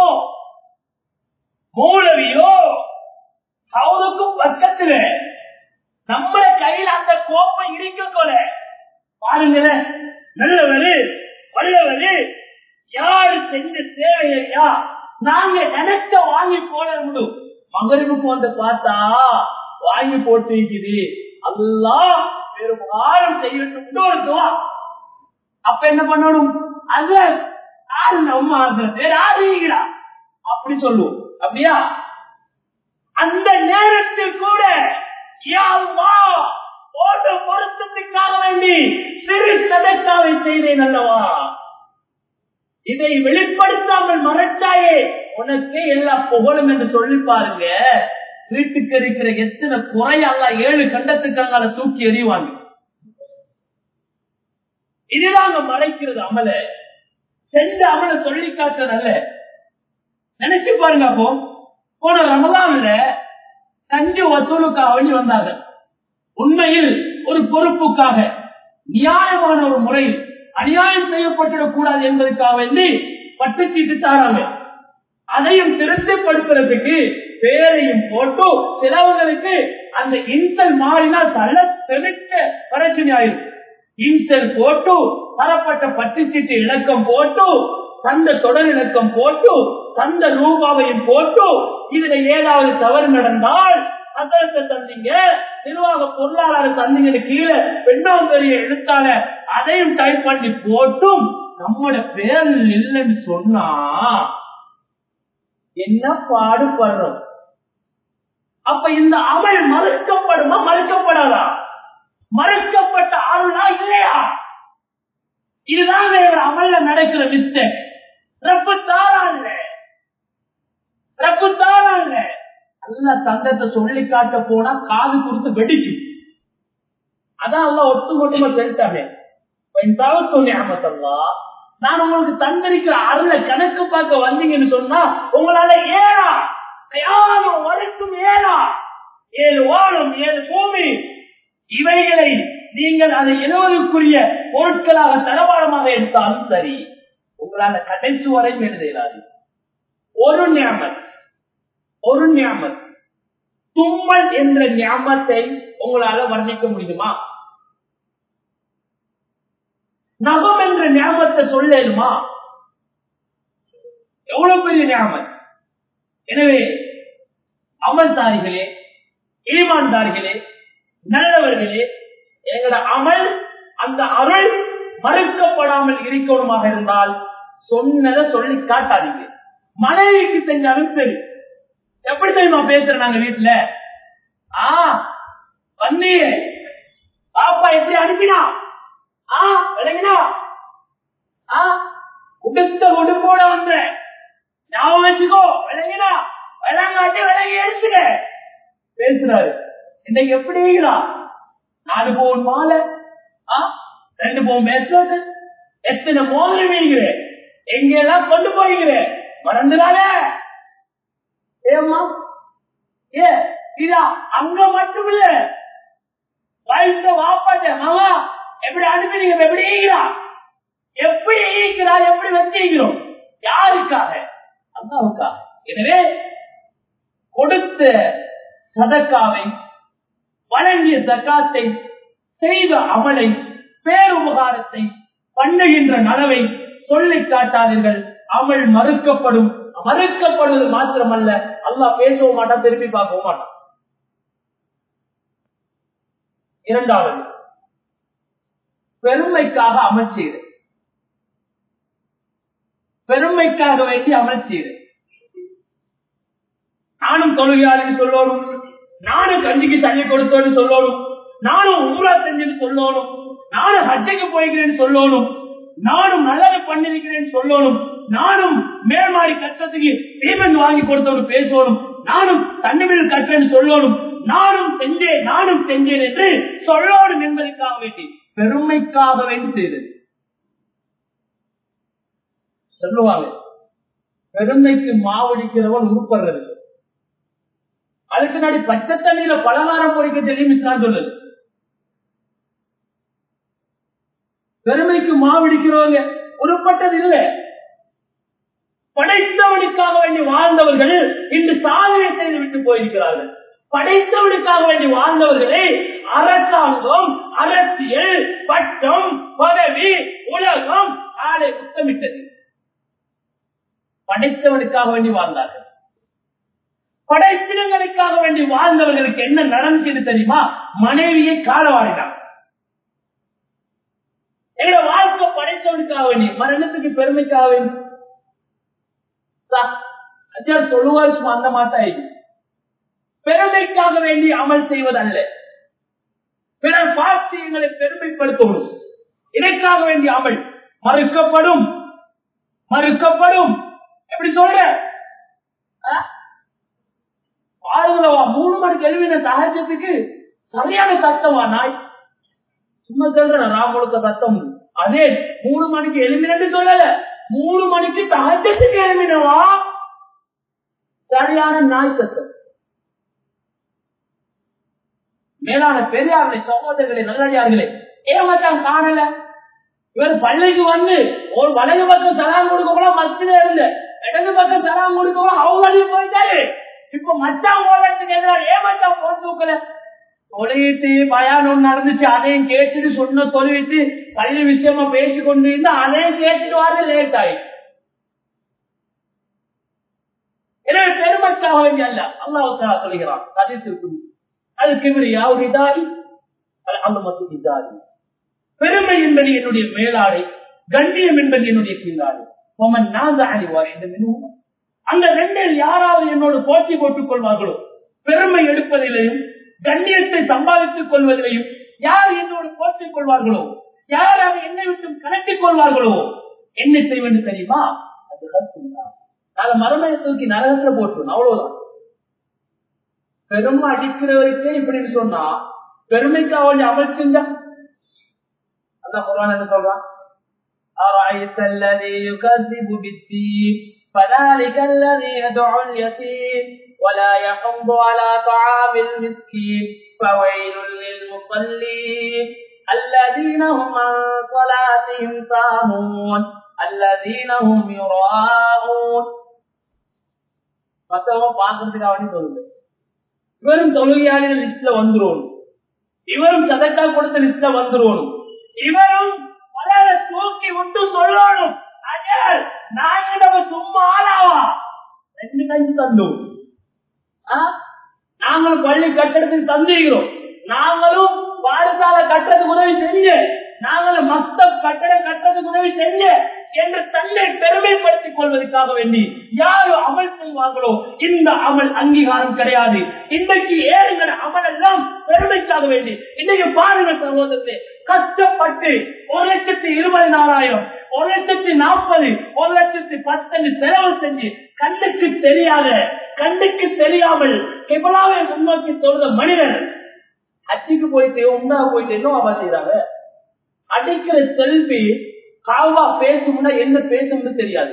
மூலவியோ அவருக்கும் பக்கத்துல நம்ம கையில அந்த கோப்பை இருக்க கொல பாருங்களேன் நல்லவரு வல்லவரு யாரு செஞ்ச தேவையா நாங்க நினைச்ச வாங்கி போட முடியும் மகரிவுக்கு வந்து பார்த்தா வாங்கி போட்டு இருக்குது அதெல்லாம் வெறும் ஆழம் செய்யட்டும் ஒரு துவா அப்ப என்ன பண்ணணும் அது ஆறு நம்ம வேற ஆறுகிறா அப்படி சொல்லுவோம் அப்படியா அந்த நேரத்தில் கூட ஓட்ட பொருத்தத்துக்காக வேண்டி சிறு சதக்காவை செய்தேன் அல்லவா இதை வெளிப்படுத்தாமல் மறைச்சாயே உனக்கே எல்லா புகழும் என்று சொல்லி பாருங்க வீட்டுக்கு இருக்கிற எத்தனை குறையால ஏழு கண்டத்துக்காக தூக்கி எறிவாங்க இதுதாங்க மறைக்கிறது அமல செஞ்ச அமல சொல்லி காட்டுறதல்ல நினைச்சு பாருங்க அப்போ போன ரமலான்ல கஞ்சி வசூலுக்காக வேண்டி வந்தாங்க உண்மையில் ஒரு பொறுப்புக்காக நியாயமான ஒரு முறையில் அநியாயம் செய்யப்பட்டுடக் கூடாது என்பதற்காக வேண்டி பட்டுச்சீட்டு தாராங்க அதையும் திருத்தப்படுத்துறதுக்கு பேரையும் போட்டு சிலவங்களுக்கு அந்த இன்சல் மாறினால் தள்ள தெளிக்க பிரச்சனை ஆயிரும் இன்சல் போட்டு தரப்பட்ட பட்டுச்சீட்டு இலக்கம் போட்டு தந்த தொடர் இலக்கம் போட்டு தந்த ரூபாவையும் போட்டு இதுல ஏதாவது தவறு நடந்தால் அதற்கு தந்தீங்க நிர்வாக பொருளாளர் தந்தீங்க கீழே பெண்ணாம் பெரிய எழுத்தால அதையும் டைப் பண்ணி போட்டும் நம்மளோட பேர் இல்லைன்னு சொன்னா என்ன பாடுபடுறோம் அப்ப இந்த அமல் மறுக்கப்படுமா மறுக்கப்படாதா மறுக்கப்பட்ட அருளா இல்லையா இதுதான் ஒரு அமல்ல நடக்கிற மிஸ்டேக் ரப்பு தாரா இல்ல ரப்பு தாரா இல்ல நல்ல தந்தத்தை சொல்லி காட்ட போனா காது கொடுத்து வெடிக்கும் அதான் எல்லாம் ஒட்டு மொத்தமா சொல்லிட்டாங்க ஞாபகத்தல்லா நான் உங்களுக்கு தந்திருக்கிற அருளை கணக்கு பார்க்க வந்தீங்கன்னு சொன்னா உங்களால ஏழா யாரும் வரைக்கும் ஏழா ஏழு வாழும் ஏழு பூமி இவைகளை நீங்கள் அதை எழுவதற்குரிய பொருட்களாக தரவாளமாக எடுத்தாலும் சரி உங்களால கடைசி வரையும் எழுத இயலாது ஒரு ஞாபகம் ஒரு ஞாபகம் தும்மல் என்ற ஞாபகத்தை உங்களால வர்ணிக்க முடியுமா நகம் என்ற ஞாபகத்தை சொல்லுமா எவ்வளவு பெரிய ஞாபகம் எனவே அமல்தாரிகளே ஈமான்தாரிகளே நல்லவர்களே எங்களோட அமல் அந்த அருள் மறுக்கப்படாமல் இருக்கணுமாக இருந்தால் சொன்னதை சொல்லி காட்டாதீங்க மனைவிக்கு செஞ்சாலும் சரி எப்படி தெரியுமா பேசுறேன் நாங்க வீட்டுல ஆ வந்தீங்க பாப்பா எப்படி அனுப்பினா ஆ விளங்கினா ஆ உடுத்த உடுப்போட வந்த ஞாபகம் வச்சுக்கோ விளங்கினா விளங்காட்டி விளங்கி எடுத்துக்க பேசுறாரு இன்னைக்கு எப்படி நாலு பவுன் மாலை ஆ ரெண்டு பவுன் பேசுறது எத்தனை மோதிரம் வீங்கிறேன் எங்கெல்லாம் கொண்டு போய்கிறேன் மறந்துடாத ஏம்மா ஏ இதா அங்க மட்டும் இல்ல வயசு வாப்பாட்ட மாமா எப்படி அனுப்பினீங்க எப்படி ஈகிறா எப்படி ஈக்கிறா எப்படி வச்சிருக்கிறோம் யாருக்காக அல்லாவுக்காக எனவே கொடுத்த சதக்காவை வழங்கிய சக்காத்தை செய்த அமலை பேருபகாரத்தை பண்ணுகின்ற நலவை சொல்லி காட்டாதீர்கள் அமல் மறுக்கப்படும் மறுக்கப்படுவது மாத்திரமல்ல அல்லாஹ் பேசவும் மாட்டான் திருப்பி பார்க்கவும் மாட்டான் இரண்டாவது பெருமைக்காக அமல் செய்து பெருமைக்காக வேண்டி அமல் செய்து நானும் தொழுகையாளின்னு சொல்லணும் நானும் கஞ்சிக்கு தண்ணி கொடுத்தோன்னு சொல்லணும் நானும் உம்ரா செஞ்சுன்னு சொல்லணும் நானும் ஹஜ்ஜைக்கு போய்கிறேன்னு சொல்லணும் நானும் நல்லது பண்ணிருக்கிறேன்னு சொல்லணும் நானும் மேல்மாடி கட்டத்துக்கு பேமெண்ட் வாங்கி கொடுத்தவனு பேசணும் நானும் தண்ணீர் கட்டேன்னு சொல்லணும் நானும் செஞ்சேன் நானும் செஞ்சேன் என்று சொல்லணும் என்பதற்காக வேண்டி பெருமைக்காக வேண்டி செய்தது சொல்லுவாங்க பெருமைக்கு மாவடிக்கிறவன் உருப்படுறது அதுக்கு நாடி பச்சை தண்ணியில பலகாரம் பொறிக்க தெரியும் சொல்லுது பெருமைக்கு மாவடிக்கிறவங்க உருப்பட்டது இல்லை படைத்தவனுக்காக வேண்டி வாழ்ந்தவர்கள் இன்று சாதனை செய்து விட்டு போயிருக்கிறார்கள் படைத்தவனுக்காக வேண்டி வாழ்ந்தவர்களே அரசாங்கம் அரசியல் பட்டம் பதவி உலகம் ஆளை முத்தமிட்டது படைத்தவனுக்காக வேண்டி வாழ்ந்தார்கள் படைப்பினங்களுக்காக வேண்டி வாழ்ந்தவர்களுக்கு என்ன நடந்துச்சு தெரியுமா மனைவியை காலவாடினார் எங்களோட வாழ்க்கை படைத்தவனுக்காக வேண்டி மரணத்துக்கு பெருமைக்காக வேண்டி சொல்லுவார் சும்மா அந்த மாட்டாய் பெருமைக்காக வேண்டி அமல் செய்வதல்ல பிறர் பார்த்து எங்களை பெருமைப்படுத்தணும் இதற்காக வேண்டிய அமல் மறுக்கப்படும் மறுக்கப்படும் எப்படி சொல்ற ஆ? பாருங்களவா மூணு மணிக்கு எழுவின சகஜத்துக்கு சரியான சத்தமா நாய் சும்மா சொல்றேன் ராமுழுக்க சத்தம் அதே மூணு மணிக்கு எழுமினு சொல்லல மூணு மணிக்கு சகஜத்துக்கு எழுமினவா சரியான நாய் சத்தம் மேலான பெரியார்களே சகோதரர்களே நல்லடியார்களே ஏமாச்சான் காணல இவர் பள்ளிக்கு வந்து ஒரு வலது பக்கம் சலாம் கொடுக்க கூட மத்தியில இருந்த இடது பக்கம் சலாம் கொடுக்க கூட அவங்க போயிட்டாரு இப்ப மச்சான் ஓடுறதுக்கு எதிராக ஏமாச்சான் போட்டு தூக்கல தொலைவிட்டு பயானம் நடந்துச்சு அதையும் கேட்டுட்டு சொன்ன தொலைவிட்டு பள்ளி விஷயமா பேசி கொண்டு இருந்தா அதையும் கேட்டுட்டு வர லேட் ஆயி எனவே பெருமைக்காக வேண்டிய அல்ல அல்லாஹ் சொல்லுகிறான் அதிர்த்திருக்கும் அது கிபிரியா ஒரு இதாய் அது அந்த மட்டும் இதாய் பெருமை என்பது என்னுடைய மேலாடை கண்ணியம் என்பது என்னுடைய கீழாடை உமன் நான் அறிவார் அந்த ரெண்டில் யாராவது என்னோடு போட்டி போட்டுக் கொள்வார்களோ பெருமை எடுப்பதிலையும் கண்ணியத்தை சம்பாதித்துக் கொள்வதிலையும் யார் என்னோடு போட்டிக் கொள்வார்களோ யார் அதை என்னை விட்டு கணக்கிக் கொள்வார்களோ என்ன செய்வது தெரியுமா அது கருத்துதான் அதை மரணத்தை தூக்கி நரகத்துல போட்டுரும் அவ்வளவுதான் பெருமை அடிக்கிறவருக்கே இப்படின்னு சொன்னா பெருமைக்கு அவள் அமல் செஞ்சா அதான் குரான் என்ன சொல்றான் أرأيت الذي يكذب بالدين فذلك الذي يدعو اليتيم ولا يحض على طعام المسكين فويل للمصلين الذين هم عن صلاتهم ساهون الذين هم يراءون மத்தவங்க பாக்குறதுக்காக சொல்லுங்க இவரும் தொழுகையாளிகள் லிஸ்ட்ல வந்துரும் இவரும் சதக்கா கொடுத்த லிஸ்ட்ல வந்துரும் இவரும் பலரை தூக்கி விட்டு சொல்லணும் அஜர் நாங்க நம்ம சும்மா ஆளாவா ரெண்டு கஞ்சி தந்தோம் ஆ? நாங்களும் பள்ளி கட்டடத்துக்கு தந்திருக்கிறோம் நாங்களும் பாடசாலை கட்டுறதுக்கு உதவி செஞ்சு நாங்களும் மத்த கட்டடம் கட்டுறதுக்கு உதவி செஞ்சு என்று தன்னை பெருமைப்படுத்திக் கொள்வதற்காக வேண்டி யாரும் அமல் செய்வார்களோ இந்த அமல் அங்கீகாரம் கிடையாது இன்றைக்கு ஏழுங்கிற அமல் எல்லாம் பெருமைக்காக வேண்டி இன்னைக்கு பாருங்க சகோதரர்களே கஷ்டப்பட்டு ஒரு லட்சத்தி இருபது நாலாயிரம் ஒரு லட்சத்தி நாற்பது ஒரு லட்சத்தி பத்து செலவு செஞ்சு கண்ணுக்கு தெரியாத கண்ணுக்கு தெரியாமல் கெபலாவை முன்னோக்கி சொல்ற மனிதன் அச்சிக்கு போயிட்டு உண்டா போயிட்டு என்ன அவா செய்யறாங்க அடிக்கிற செல்வி காவா பேசும்னா என்ன பேசும்னு தெரியாது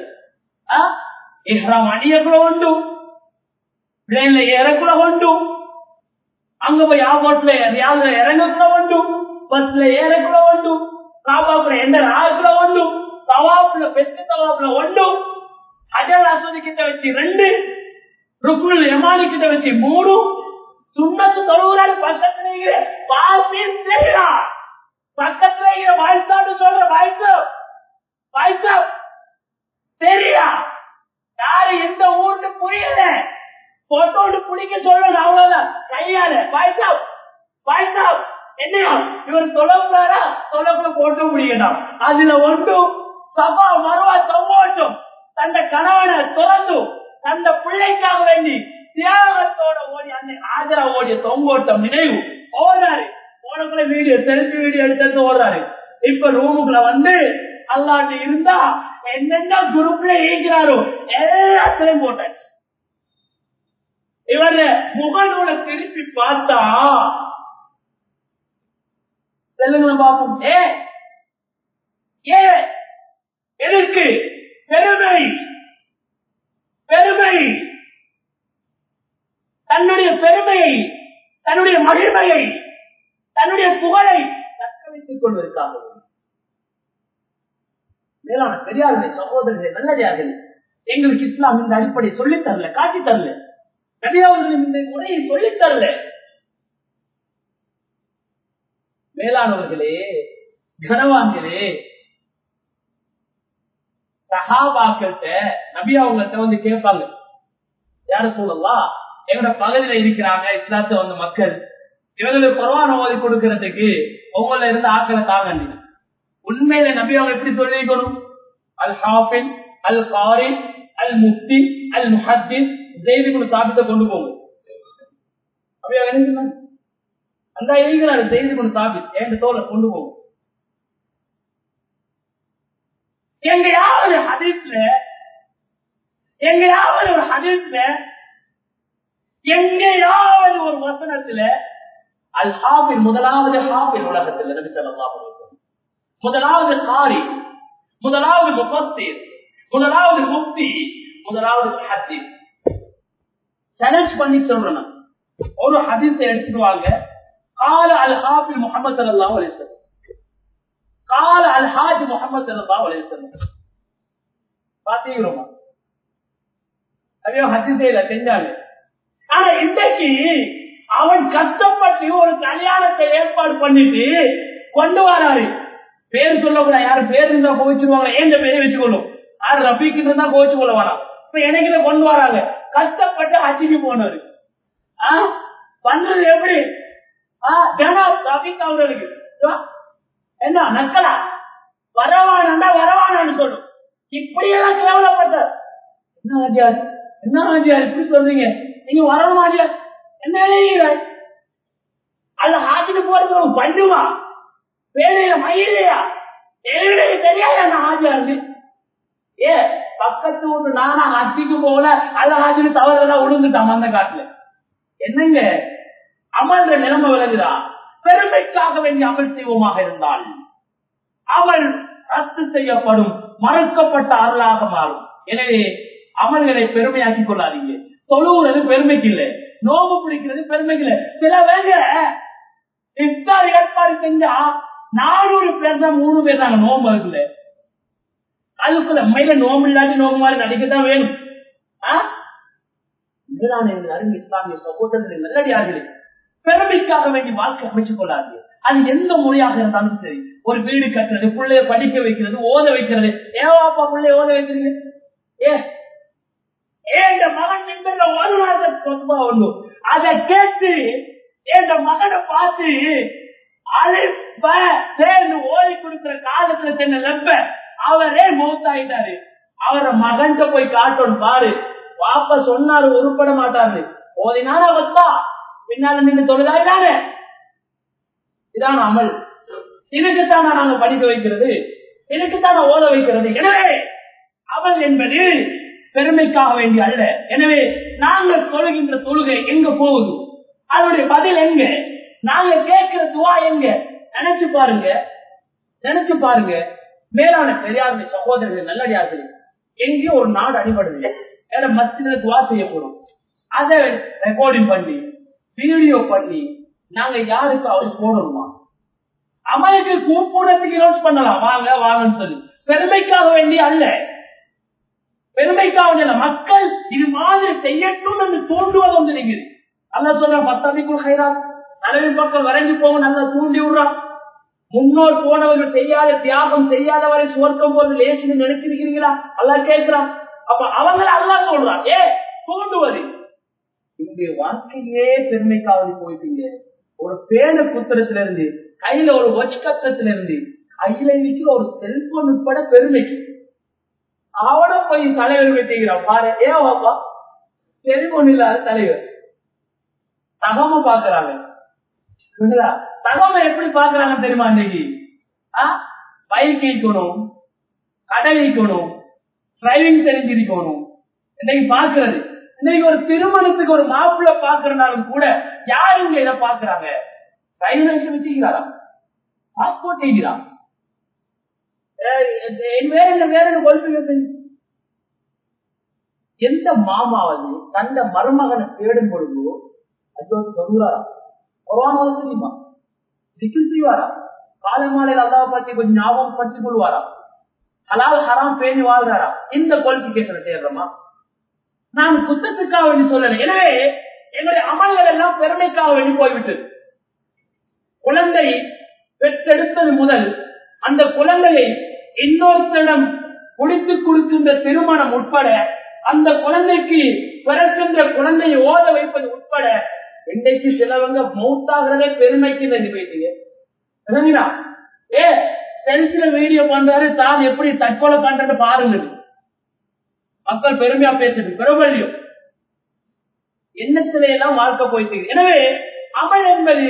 இஹ்ராம் அணியக்குள்ள உண்டு பிளேன்ல ஏறக்குள்ள உண்டு அங்க போய் ஆபோட்ல யாருல இறங்கக்குள்ள உண்டு பஸ்ல ஏறக்குள்ள உண்டு காபாக்குள்ள எந்த ஆகுக்குள்ள உண்டு தவாப்புல பெத்து தவாப்புல உண்டு அஜல் அசோதி கிட்ட வச்சு ரெண்டு ருக்குல் எமானி கிட்ட வச்சு மூணு சுண்ணத்து தொழுகிறாரு பக்கத்துல இருக்கிற பாசின் செய்யறா பக்கத்துல இருக்கிற வாய்ஸான்னு சொல்ற வாய்ஸ் வாய்ஸ் சரியா யாரு எந்த ஊர்னு புரியல போட்டோடு பிடிக்க சொல்லணும் அவ்வளவுதான் கையால வாய்ஸ் வாய்ஸ் என்னையா இவர் தொலைவுறாரா தொலைவுல போட்டு முடியணும் அதுல ஒன்று சபா மறுவா தொங்கோட்டும் தந்த கணவனை துறந்து தந்த பிள்ளைக்காக வேண்டி தியாகத்தோட ஓடி அந்த ஆஜரா ஓடிய தொங்கோட்டம் நினைவு ஓடுறாரு ஓடக்குள்ள வீடியோ செல்ஃபி வீடியோ எடுத்து ஓடுறாரு இப்ப ரூமுக்குள்ள வந்து அல்லாண்டு இருந்தா என்னென்ன குரூப்ல ஈக்கிறாரோ எல்லாத்திலையும் போட்டாச்சு இவர முகநூல திருப்பி பார்த்தா சொல்லுங்க பாப்போம் ஏ ஏ எதற்கு பெருமை பெருமை தன்னுடைய பெருமையை தன்னுடைய மகிழ்மையை தன்னுடைய புகழை தக்க வைத்துக் கொள்வதற்காக மேலான பெரியார்களே சகோதரர்களே நல்லடியார்கள் எங்களுக்கு இஸ்லாம் இந்த அடிப்படை சொல்லித் தரல காட்டி தரல நபியாவர்கள் இந்த முறையை சொல்லித் தரல மேலானவர்களே கனவான்களே சகாபாக்கிட்ட நபி அவங்கள்ட்ட வந்து கேட்பாங்க யார சொல்லலாம் எங்களோட பகுதியில இருக்கிறாங்க இஸ்லாத்த வந்த மக்கள் இவங்களுக்கு குரவான ஓதி கொடுக்கறதுக்கு உங்கள இருந்து ஆக்களை தாங்க உண்மையில நபி அவங்க எப்படி சொல்லிக்கணும் அல் ஹாஃபின் அல் காரி அல் முக்தி அல் முஹத்தின் செய்தி கொண்டு சாப்பிட்ட கொண்டு போகும் நபி அவங்க என்ன சொன்னாங்க அந்த எழுகிறாரு செய்து கொண்டு சாபி என் தோலை கொண்டு போகும் எங்கேயாவது ஹதீஸ்ல எங்கேயாவது ஒரு ஹதீஸ்ல எங்கேயாவது ஒரு வசனத்துல அல் ஹாபில் முதலாவது ஹாபில் உலகத்தில் நபி ஸல்லல்லாஹு அலைஹி வஸல்லம் முதலாவது காரி முதலாவது முஃபஸ்ஸிர் முதலாவது முஃப்தி முதலாவது ஹதீஸ் சேலஞ்ச் பண்ணி சொல்றேன் நான். ஒரு ஹதீஸை எடுத்துட்டு வாங்க கால அல் ஹாபில் முஹம்மது ஸல்லல்லாஹு அலைஹி வஸல்லம் கால அல் ஹாஜ் முஹம்மது ஸல்லல்லாஹு அலைஹி வஸல்லம் பாத்தீங்களா ஐயோ ஹதீஸே இல்ல செஞ்சாங்க ஆனா இன்றைக்கு அவன் கஷ்டப்பட்டு ஒரு கல்யாணத்தை ஏற்பாடு பண்ணிட்டு கொண்டு வராரு பேர் சொல்லக்கூடாது யாரு பேர் இருந்தா கோவிச்சிருவாங்க ஏன் பேரை வச்சுக்கொள்ளும் யாரு ரபிக்கு இருந்தா கோவிச்சு கொள்ள வேணாம் இப்ப எனக்கு கொண்டு வராங்க கஷ்டப்பட்டு ஹஜ்ஜிக்கு போனாரு ஆ? பண்றது எப்படி ஆ, ஜனாப் ரபிக் அவர்களுக்கு ஆ? என்ன நக்கலா வரவானா வரவானான்னு சொல்லும் இப்படியெல்லாம் கேவலப்பட்டார் என்ன ஆஜியார் என்ன ஆஜியார் இப்படி சொல்றீங்க நீங்க வரணும் ஆஜியார் என்ன எழுதுகிறாய் அல்ல ஹாஜிக்கு போறது ஒரு பண்ணுமா வேலையில மயிலையா எனக்கு தெரியாது அந்த ஹாஜியாருக்கு ஏ பக்கத்து வீட்டு நானா ஹஜ்ஜிக்கு போல அல்ல ஹாஜிக்கு தவறுதெல்லாம் விழுந்துட்டான் அந்த காட்டுல என்னங்க அமல்ற நிலைமை விளங்குதா பெருமைக்காக வேண்டிய அமல் செய்வோமாக இருந்தால் அமல் ரத்து செய்யப்படும் மறுக்கப்பட்ட அருளாக மாறும் எனவே அமல்களை பெருமையாக்கிக் கொள்ளாதீங்க தொழுவுறது பெருமைக்கு இல்லை நோம்பு பிடிக்கிறது பெருமைக்கு இல்லை சில வேங்க இஃப்தார் ஏற்பாடு செஞ்சா நானூறு பேர் தான் மூணு பேர் தாங்க நோம்பு இருக்குல்ல அதுக்குள்ள உண்மையில நோம்பு இல்லாட்டி நோம்பு மாதிரி நடிக்கத்தான் வேணும் ஆ? இதுதான் எங்கள் அருமை இஸ்லாமிய சகோதரர்கள் நல்லடியார்களே பெருமைக்காக வேண்டி வாழ்க்கை அமைச்சுக் கொள்ளாது அது எந்த முறையாக இருந்தாலும் சரி ஒரு வீடு கட்டுறது பிள்ளைய படிக்க வைக்கிறது ஓத வைக்கிறது ஏவாப்பா பிள்ளைய ஓத வைக்கிறீங்க ஏ ஏன் இந்த மகன் நின்ற ஒரு நாள் சொந்தமா ஒண்ணு அதை கேட்டு என் மகனை பார்த்து அழைப்ப சேர்ந்து ஓடி கொடுக்கிற காலத்துல சென்ன லெப்ப அவரே மௌத்தாயிட்டாரு அவரை மகன்கிட்ட போய் காட்டணும் பாரு பாப்பா சொன்னாரு உருப்பட மாட்டாரு ஓதினாலும் அவத்தா பின்னால நின்று தொழுதாயிதானே இதான் அமல் இதுக்குத்தான நாங்க படிக்க வைக்கிறது இதுக்குத்தான ஓத வைக்கிறது எனவே அமல் என்பது பெருமைக்காக வேண்டிய அல்ல எனவே நாங்கள் தொழுகின்ற தொழுகை எங்க போகுது அதனுடைய பதில் எங்க நாங்க கேட்கிற துவா எங்க நினைச்சு பாருங்க நினைச்சு பாருங்க மேலான பெரியாருடைய சகோதரர்கள் நல்லடியார்கள் எங்கேயோ ஒரு நாடு அடிபடுது ஏன்னா மத்தியில துவா செய்ய போறோம் அதை ரெக்கார்டிங் பண்ணி வீடியோ பண்ணி நாங்க யாருக்கு அவர் போடணுமா அமலுக்கு கூப்பிடத்துக்கு யூஸ் பண்ணலாம் வாங்க வாங்கன்னு சொல்லி பெருமைக்காக வேண்டிய அல்ல பெருமைக்காக வேண்டிய மக்கள் இது மாதிரி செய்யட்டும் என்று தூண்டுவது வந்து நிற்குது அல்ல சொல்ற பத்தாமிக்குள் கைரான் அளவின் பக்கம் வரைஞ்சு போக நல்லா தூண்டி விடுறான் முன்னோர் போனவர்கள் செய்யாத தியாகம் செய்யாதவரை சுவர்க்கம் போது லேசின்னு நினைச்சிருக்கிறீங்களா அல்லா கேட்கிறான் அப்ப அவங்கள அல்லா சொல்றான் ஏ தூண்டுவது இங்க வாழ்க்கையே பெருமைக்காவது போயிட்டீங்க ஒரு பேன புத்திரத்துல இருந்து கையில ஒரு ஒச்சக்கத்துல இருந்து கையில இருக்கிற ஒரு செல்போன் உட்பட பெருமைக்கு அவன போய் தலைவர் வெட்டிக்கிறான் பாரு ஏன் வாப்பா செல்போன் இல்லாத தலைவர் தகம பாக்குறாங்க புரியுதா? தகம எப்படி பாக்குறாங்க தெரியுமா இன்னைக்கு பைக் வைக்கணும் கடை வைக்கணும் டிரைவிங் தெரிஞ்சிருக்கணும் இன்னைக்கு பாக்குறது இன்னைக்கு ஒரு திருமணத்துக்கு ஒரு மாப்பிள்ள பாக்குறனாலும் கூட யாருங்க இதை பாக்குறாங்க டிரைவிங் லைசன்ஸ் வச்சுக்கிறாரா பாஸ்போர்ட் வைக்கிறான் வேற என்ன வேற என்ன குவாலிபிகேஷன் எந்த மாமாவது தந்த மருமகனை தேடும் பொழுது அது சொல்லுவாரா குரான் தெரியுமா திக்கில் செய்வாரா காலை மாலையில் அல்லாவை பற்றி கொஞ்சம் ஞாபகம் படுத்திக் கொள்வாரா ஹலால் ஹராம் பேணி வாழ்றாரா இந்த குவாலிபிகேஷனை தேடுறோமா நான் குத்தத்துக்காக வேண்டி சொல்லல எனவே எங்களுடைய அமல்கள் எல்லாம் பெருமைக்காக வேண்டி போய்விட்டது குழந்தை பெற்றெடுத்தது முதல் அந்த குழந்தையை இன்னொருத்தரிடம் குடித்து கொடுக்கின்ற திருமணம் உட்பட அந்த குழந்தைக்கு பிறக்கின்ற குழந்தையை ஓத வைப்பது உட்பட இன்றைக்கு சிலவங்க மௌத்தாகிறதே பெருமைக்கு போயிட்டீங்க விளங்குதா? ஏ செல்ஃபில வீடியோ பண்றாரு தான் எப்படி தற்கொலை பண்றது பாருங்க மக்கள் பெருமையா பேசுது பிரபல்யம் எண்ணத்தில எல்லாம் வாழ்க்கை போயிட்டு எனவே அமல் என்பது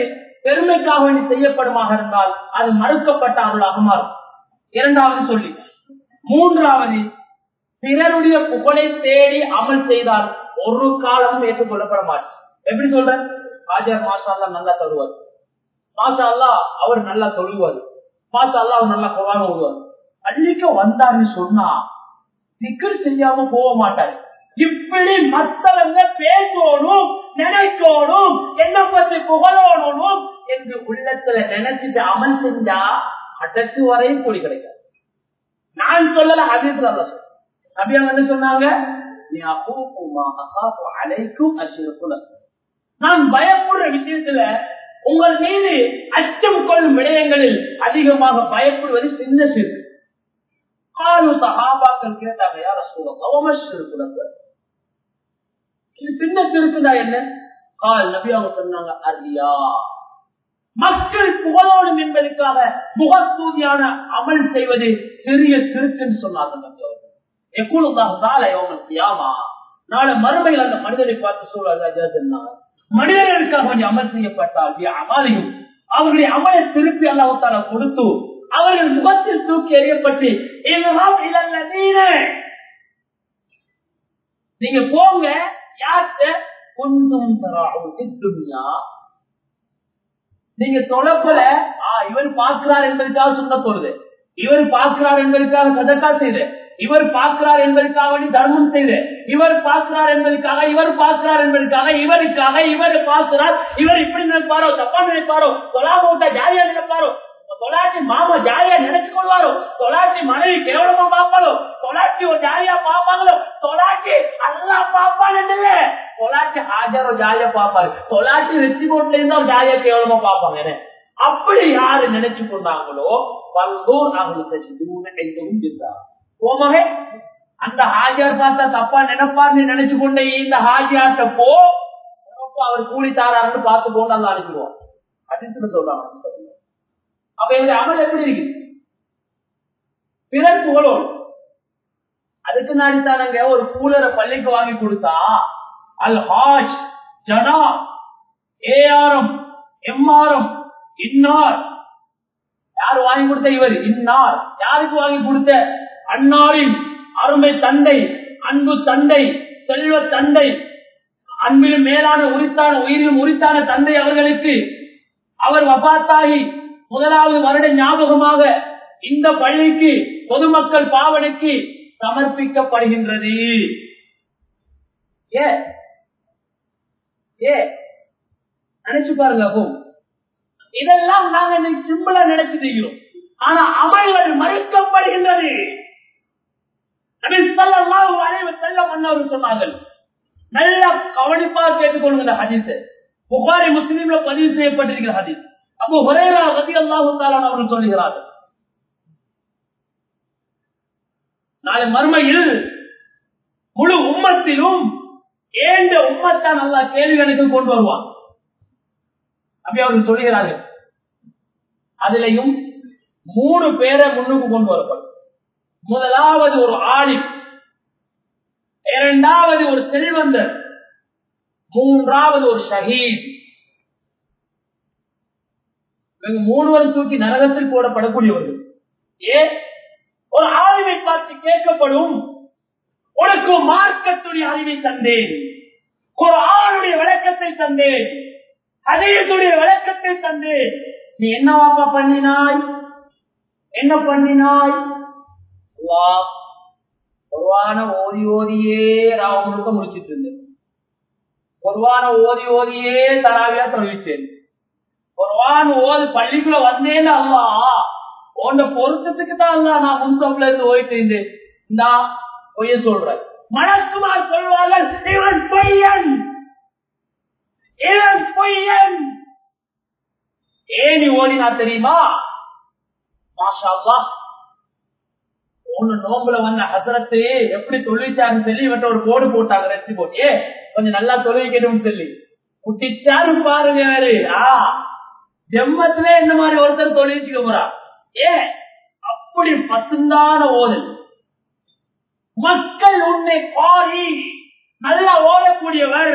பெருமைக்காக வேண்டி செய்யப்படுமாக இருந்தால் அது மறுக்கப்பட்ட அருளாக மாறும் இரண்டாவது சொல்லி மூன்றாவது பிறருடைய புகழை தேடி அமல் செய்தால் ஒரு காலமும் ஏற்றுக்கொள்ளப்பட மாட்டேன் எப்படி சொல்றேன் ஆஜர் மாஷா அல்லா நல்லா தருவார் மாஷா அல்லா அவர் நல்லா தொழுவார் மாஷா அல்லா அவர் நல்லா குரான் ஓடுவார் அன்னைக்கு வந்தாருன்னு சொன்னா திக்கர் செய்யாம போக மாட்டாரு இப்படி மத்தவங்க பேசணும் நினைக்கணும் என்ன பத்தி புகழணும் என்று உள்ளத்துல நினைச்சிட்டு அமல் செஞ்சா கடைசி வரையும் கூலி கிடைக்காது நான் சொல்லல ஹதீஸ் அல்ல நபி அவங்க என்ன சொன்னாங்க நீ அபூக்குமா அகாப்பு அலைக்கும் அச்சிருக்குல நான் பயப்படுற விஷயத்துல உங்கள் மீது அச்சம் கொள்ளும் விடயங்களில் அதிகமாக பயப்படுவது சின்ன சிறு காலு சகாபாக்கள் கேட்டாங்க யார சூழல் அவமசிருக்குலங்க இது சின்ன சிறுக்குதா என்ன கால் நபி அவங்க சொன்னாங்க அரியா மக்கள் புகழோடும் என்பதற்காக முகஸ்தூதியான அமல் செய்வது சிறிய சிறுக்குன்னு சொன்னாங்க நபி அவர்கள் எப்பொழுதாக தாலை அவங்களுக்கு யாமா நாளை மறுமையில் அந்த மனிதரை பார்த்து சூழல் மனிதர்களுக்காக கொஞ்சம் அமல் செய்யப்பட்டால் அமலையும் அவர்களுடைய அமலை திருப்பி அல்லாஹால கொடுத்து அவர்கள் முகத்தில் தூக்கி எறியப்பட்டு நீங்க போங்க யார்கிட்ட கொஞ்சம் துன்யா நீங்க தொலைப்பல இவர் பார்க்கிறார் என்பதற்காக சொன்ன போறது இவர் பார்க்கிறார் என்பதற்காக சதக்கா செய்து இவர் பார்க்கிறார் என்பதற்காக வேண்டி தர்மம் செய்து இவர் பார்க்கிறார் என்பதற்காக இவர் பார்க்கிறார் என்பதற்காக இவருக்காக இவர் பார்க்கிறார் இவர் இப்படி நினைப்பாரோ தப்பா நினைப்பாரோ தொலாம விட்டா ஜாலியா நினைப்பாரோ தொலாட்டி மாமா ஜாலியா நினைச்சு கொள்வாரோ தொலாட்டி மனைவி கேவலமா பார்ப்பாளோ தொலாட்டி ஒரு ஜாலியா பார்ப்பாங்களோ தொலாட்டி அல்லா பார்ப்பான்னு இல்ல தொலாட்டி ஹாஜரோ ஜாலியா பார்ப்பாரு தொலாட்டி வெற்றி போட்டுல இருந்தா ஜாலியா கேவலமா பார்ப்பாங்க அப்படி யாரு நினைச்சு கொண்டாங்களோ பல்தோர் அவங்களுக்கு எங்கும் இருந்தார் போமகே அந்த ஹாஜியார் பார்த்தா தப்பா நினைப்பார்னு நினைச்சு கொண்டே இந்த ஹாஜியார்ட்ட போ அவர் கூலி தாராருன்னு பார்த்து போட்டு அந்த அனுப்பிடுவோம் அப்படின்னு சொல்றாங்க அப்ப எங்க அமல் எப்படி இருக்கு பிறர் புகழோடு அதுக்கு நாடித்தானங்க ஒரு கூலரை பள்ளிக்கு வாங்கி கொடுத்தா அல் ஹாஜ் ஜனா ஏஆரம் எம்ஆரம் இன்னார் யார் வாங்கி கொடுத்த இவர் இன்னார் யாருக்கு வாங்கி கொடுத்த அன்னாரின் அருமை தந்தை அன்பு தந்தை செல்வ தந்தை அன்பிலும் மேலான உரித்தான உயிரிலும் உரித்தான தந்தை அவர்களுக்கு அவர் வபாத்தாகி முதலாவது வருட ஞாபகமாக இந்த பள்ளிக்கு பொதுமக்கள் பாவனைக்கு சமர்ப்பிக்கப்படுகின்றது ஏ ஏ நினைச்சு பாருங்க அப்போ இதெல்லாம் நாங்க இன்னைக்கு சிம்பிளா நினைச்சு செய்கிறோம் ஆனா அமல்கள் மறுக்கப்படுகின்றது செல்ல மன்னவர் சொன்னார்கள் நல்ல கவனிப்பா கேட்டுக்கொள்ளுங்க இந்த ஹதீஸ் புகாரி முஸ்லீம்ல பதிவு செய்யப்பட்டிருக்கிற ஹதீஸ் அப்போ ஒரேரா ரதி அல்லாஹாலான் அவர்கள் சொல்லுகிறார்கள் நாளை மறுமையில் முழு உம்மத்திலும் ஏண்ட உம்மத்தான் நல்லா கேள்வி கணக்கு கொண்டு வருவான் அப்படி அவர்கள் சொல்லுகிறார்கள் அதுலயும் மூணு பேரை முன்னுக்கு கொண்டு வரப்படும் முதலாவது ஒரு ஆலிம் இரண்டாவது ஒரு செல்வந்தர் மூன்றாவது ஒரு ஷஹீத் மூணுவரும் தூக்கி நரகத்தில் போடப்படக்கூடியவர்கள் ஏ ஒரு ஆய்வை பார்த்து கேட்கப்படும் உனக்கு மார்க்கத்துடைய அறிவை தந்தேன் ஒரு ஆளுடைய விளக்கத்தை தந்தேன் அதயத்துடைய விளக்கத்தை தந்தேன் நீ என்னவாப்பா பண்ணினாய் என்ன பண்ணினாய் பொதுவான ஓதி ஓதியே ராவ முழுக்க முடிச்சிட்டு இருந்தேன் பொதுவான ஓதி ஓதியே தராவியா தொழிச்சேன் பொதுவான ஓது பள்ளிக்குள்ள வந்தேன்னு அல்லா உன்ன பொருத்தத்துக்கு தான் அல்ல நான் முன்சப்ல இருந்து போயிட்டு இருந்தேன் இந்தா பொய்ய சொல்றேன் மனசுமார் சொல்வார்கள் இவன் பொய்யன் இவன் பொய்யன் ஏனி ஓடினா தெரியுமா மாஷா அல்லாஹ் ஒண்ணு நோம்புல வந்த ஹசரத்து எப்படி தொழிற்சாங்க சொல்லி இவட்ட ஒரு கோடு போட்டாங்க ரெட்டி போட்டு ஏ கொஞ்சம் நல்லா தொழில் சொல்லி குட்டிச்சாரு பாருங்க யாரு ஆ ஜெம்மத்துல இந்த மாதிரி ஒருத்தர் தொழிலுக்கு போறா ஏ அப்படி பசுந்தான ஓதல் மக்கள் உன்னை பாரி நல்லா ஓடக்கூடியவர்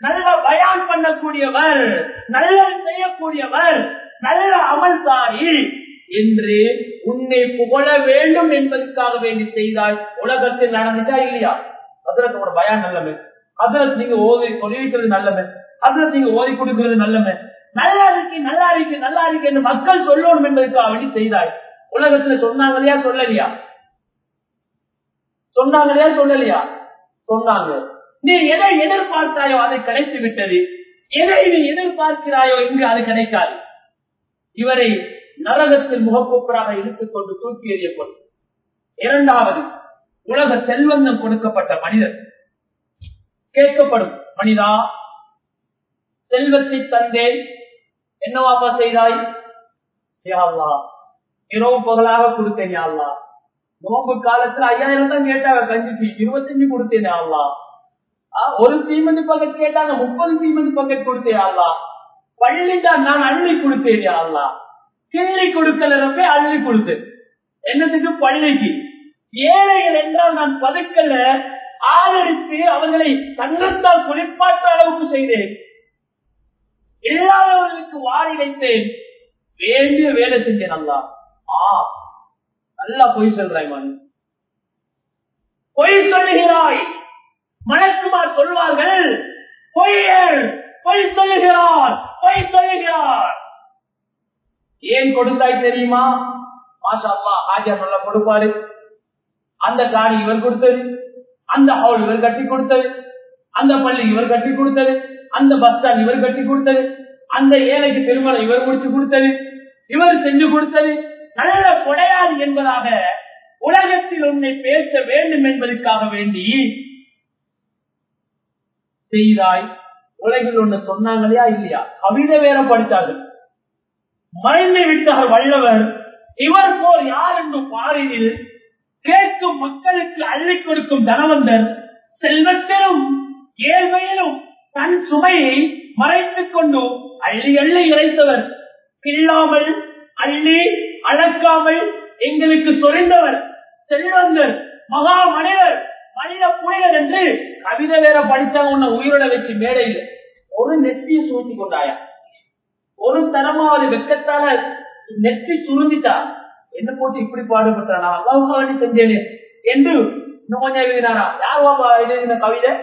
நல்ல பயான் பண்ணக்கூடியவர் நல்லது செய்யக்கூடியவர் நல்ல அமல்தாரி என்று உன்னை புகழ வேண்டும் என்பதற்காக வேண்டி செய்தால் உலகத்தில் நடந்துச்சா இல்லையா அதிரத்தோட பயான் நல்லமே அதிரத் நீங்க ஓதி சொல்லிக்கிறது நல்லமே அதிரத் நீங்க ஓதி கொடுக்கிறது நல்லமே நல்லா இருக்கு நல்லா இருக்கு நல்லா இருக்கு என்று மக்கள் சொல்லணும் என்பதற்காக வேண்டி செய்தாய் உலகத்துல சொன்னாங்க இல்லையா சொல்லலையா சொன்னாங்க இல்லையா சொல்லலையா சொன்னாங்க நீ எதை எதிர்பார்த்தாயோ அதை கிடைத்து விட்டது எதை நீ எதிர்பார்க்கிறாயோ இங்கு அது கிடைக்காது இவரை நரகத்தில் முகப்பொப்பராக இழுத்துக் கொண்டு தூக்கி எறியப்படும் இரண்டாவது உலக செல்வந்தம் கொடுக்கப்பட்ட மனிதர் கேட்கப்படும் மனிதா செல்வத்தை தந்தேன் என்னவாப்பா செய்தாய் யாழ்லா இரவு பகலாக கொடுத்தேன் யாழ்லா நோம்பு காலத்துல ஐயாயிரம் தான் கேட்டாங்க கஞ்சிக்கு இருபத்தஞ்சு கொடுத்தேன் யாழ்லா ஒரு தீமதி பக்கெட் கேட்டாங்க முப்பது தீமதி பக்கெட் கொடுத்தேன் யாழ்லா பள்ளிதான் நான் அள்ளி கொடுத்தேன் யாழ்லா கிள்ளி கொடுக்கலப்பே அள்ளி கொடுத்தேன் என்னத்துக்கு பள்ளிக்கு ஏழைகள் என்றால் நான் பதுக்கல ஆதரித்து அவர்களை தன்னத்தால் குளிப்பாற்ற அளவுக்கு செய்தேன் இல்லாதவர்களுக்கு வாரிடைத்தேன் வேண்டிய வேலை செஞ்சேன் நல்லா ஆ நல்லா பொய் சொல்றாய் மண் பொய் சொல்லுகிறாய் மணக்குமார் சொல்வார்கள் பொய்யர் பொய் சொல்லுகிறார் பொய் சொல்லுகிறார் ஏன் கொடுத்தாய் தெரியுமா மாஷா அல்லா ஆஜா நல்லா கொடுப்பாரு அந்த காணி இவர் கொடுத்தது அந்த ஹவுல் இவர் கட்டி கொடுத்தது அந்த பள்ளி இவர் கட்டி கொடுத்தது அந்த பஸ் ஸ்டாண்ட் இவர் கட்டி கொடுத்தது அந்த ஏழைக்கு திருமணம் இவர் முடிச்சு கொடுத்தது இவர் செஞ்சு கொடுத்தது நல்ல கொடையாது என்பதாக உலகத்தில் உன்னை பேச வேண்டும் என்பதற்காக வேண்டி செய்தாய் உலகில் ஒண்ணு சொன்னாங்களையா இல்லையா கவிதை வேற படித்தார்கள் மறைந்து விட்டார் வல்லவர் இவர் போர் யார் என்று பாரினில் கேட்கும் மக்களுக்கு அள்ளி கொடுக்கும் தனவந்தர் செல்வத்திலும் ஏழ்மையிலும் தன் சுமையை மறைத்துக் கொண்டு அள்ளி அள்ளி இறைத்தவர் கில்லாமல் அள்ளி அளக்காமல் எங்களுக்கு சொரிந்தவர் செல்வந்தர் மகா மனிதர் மனித புனிதர் என்று கவிதை வேற படிச்சாங்க உன்னை உயிரோட வச்சு மேடையில் ஒரு நெத்தியை சூழ்த்தி கொண்டாயா ஒரு தரமாவது வெக்கத்தால நெத்தி சுருந்திட்டா என்ன போட்டு இப்படி பாடுபட்டானா அல்லாவுக்காண்டி செஞ்சேனே என்று இன்னும் கொஞ்சம் எழுதினாரா யாருவா எழுதின கவிதை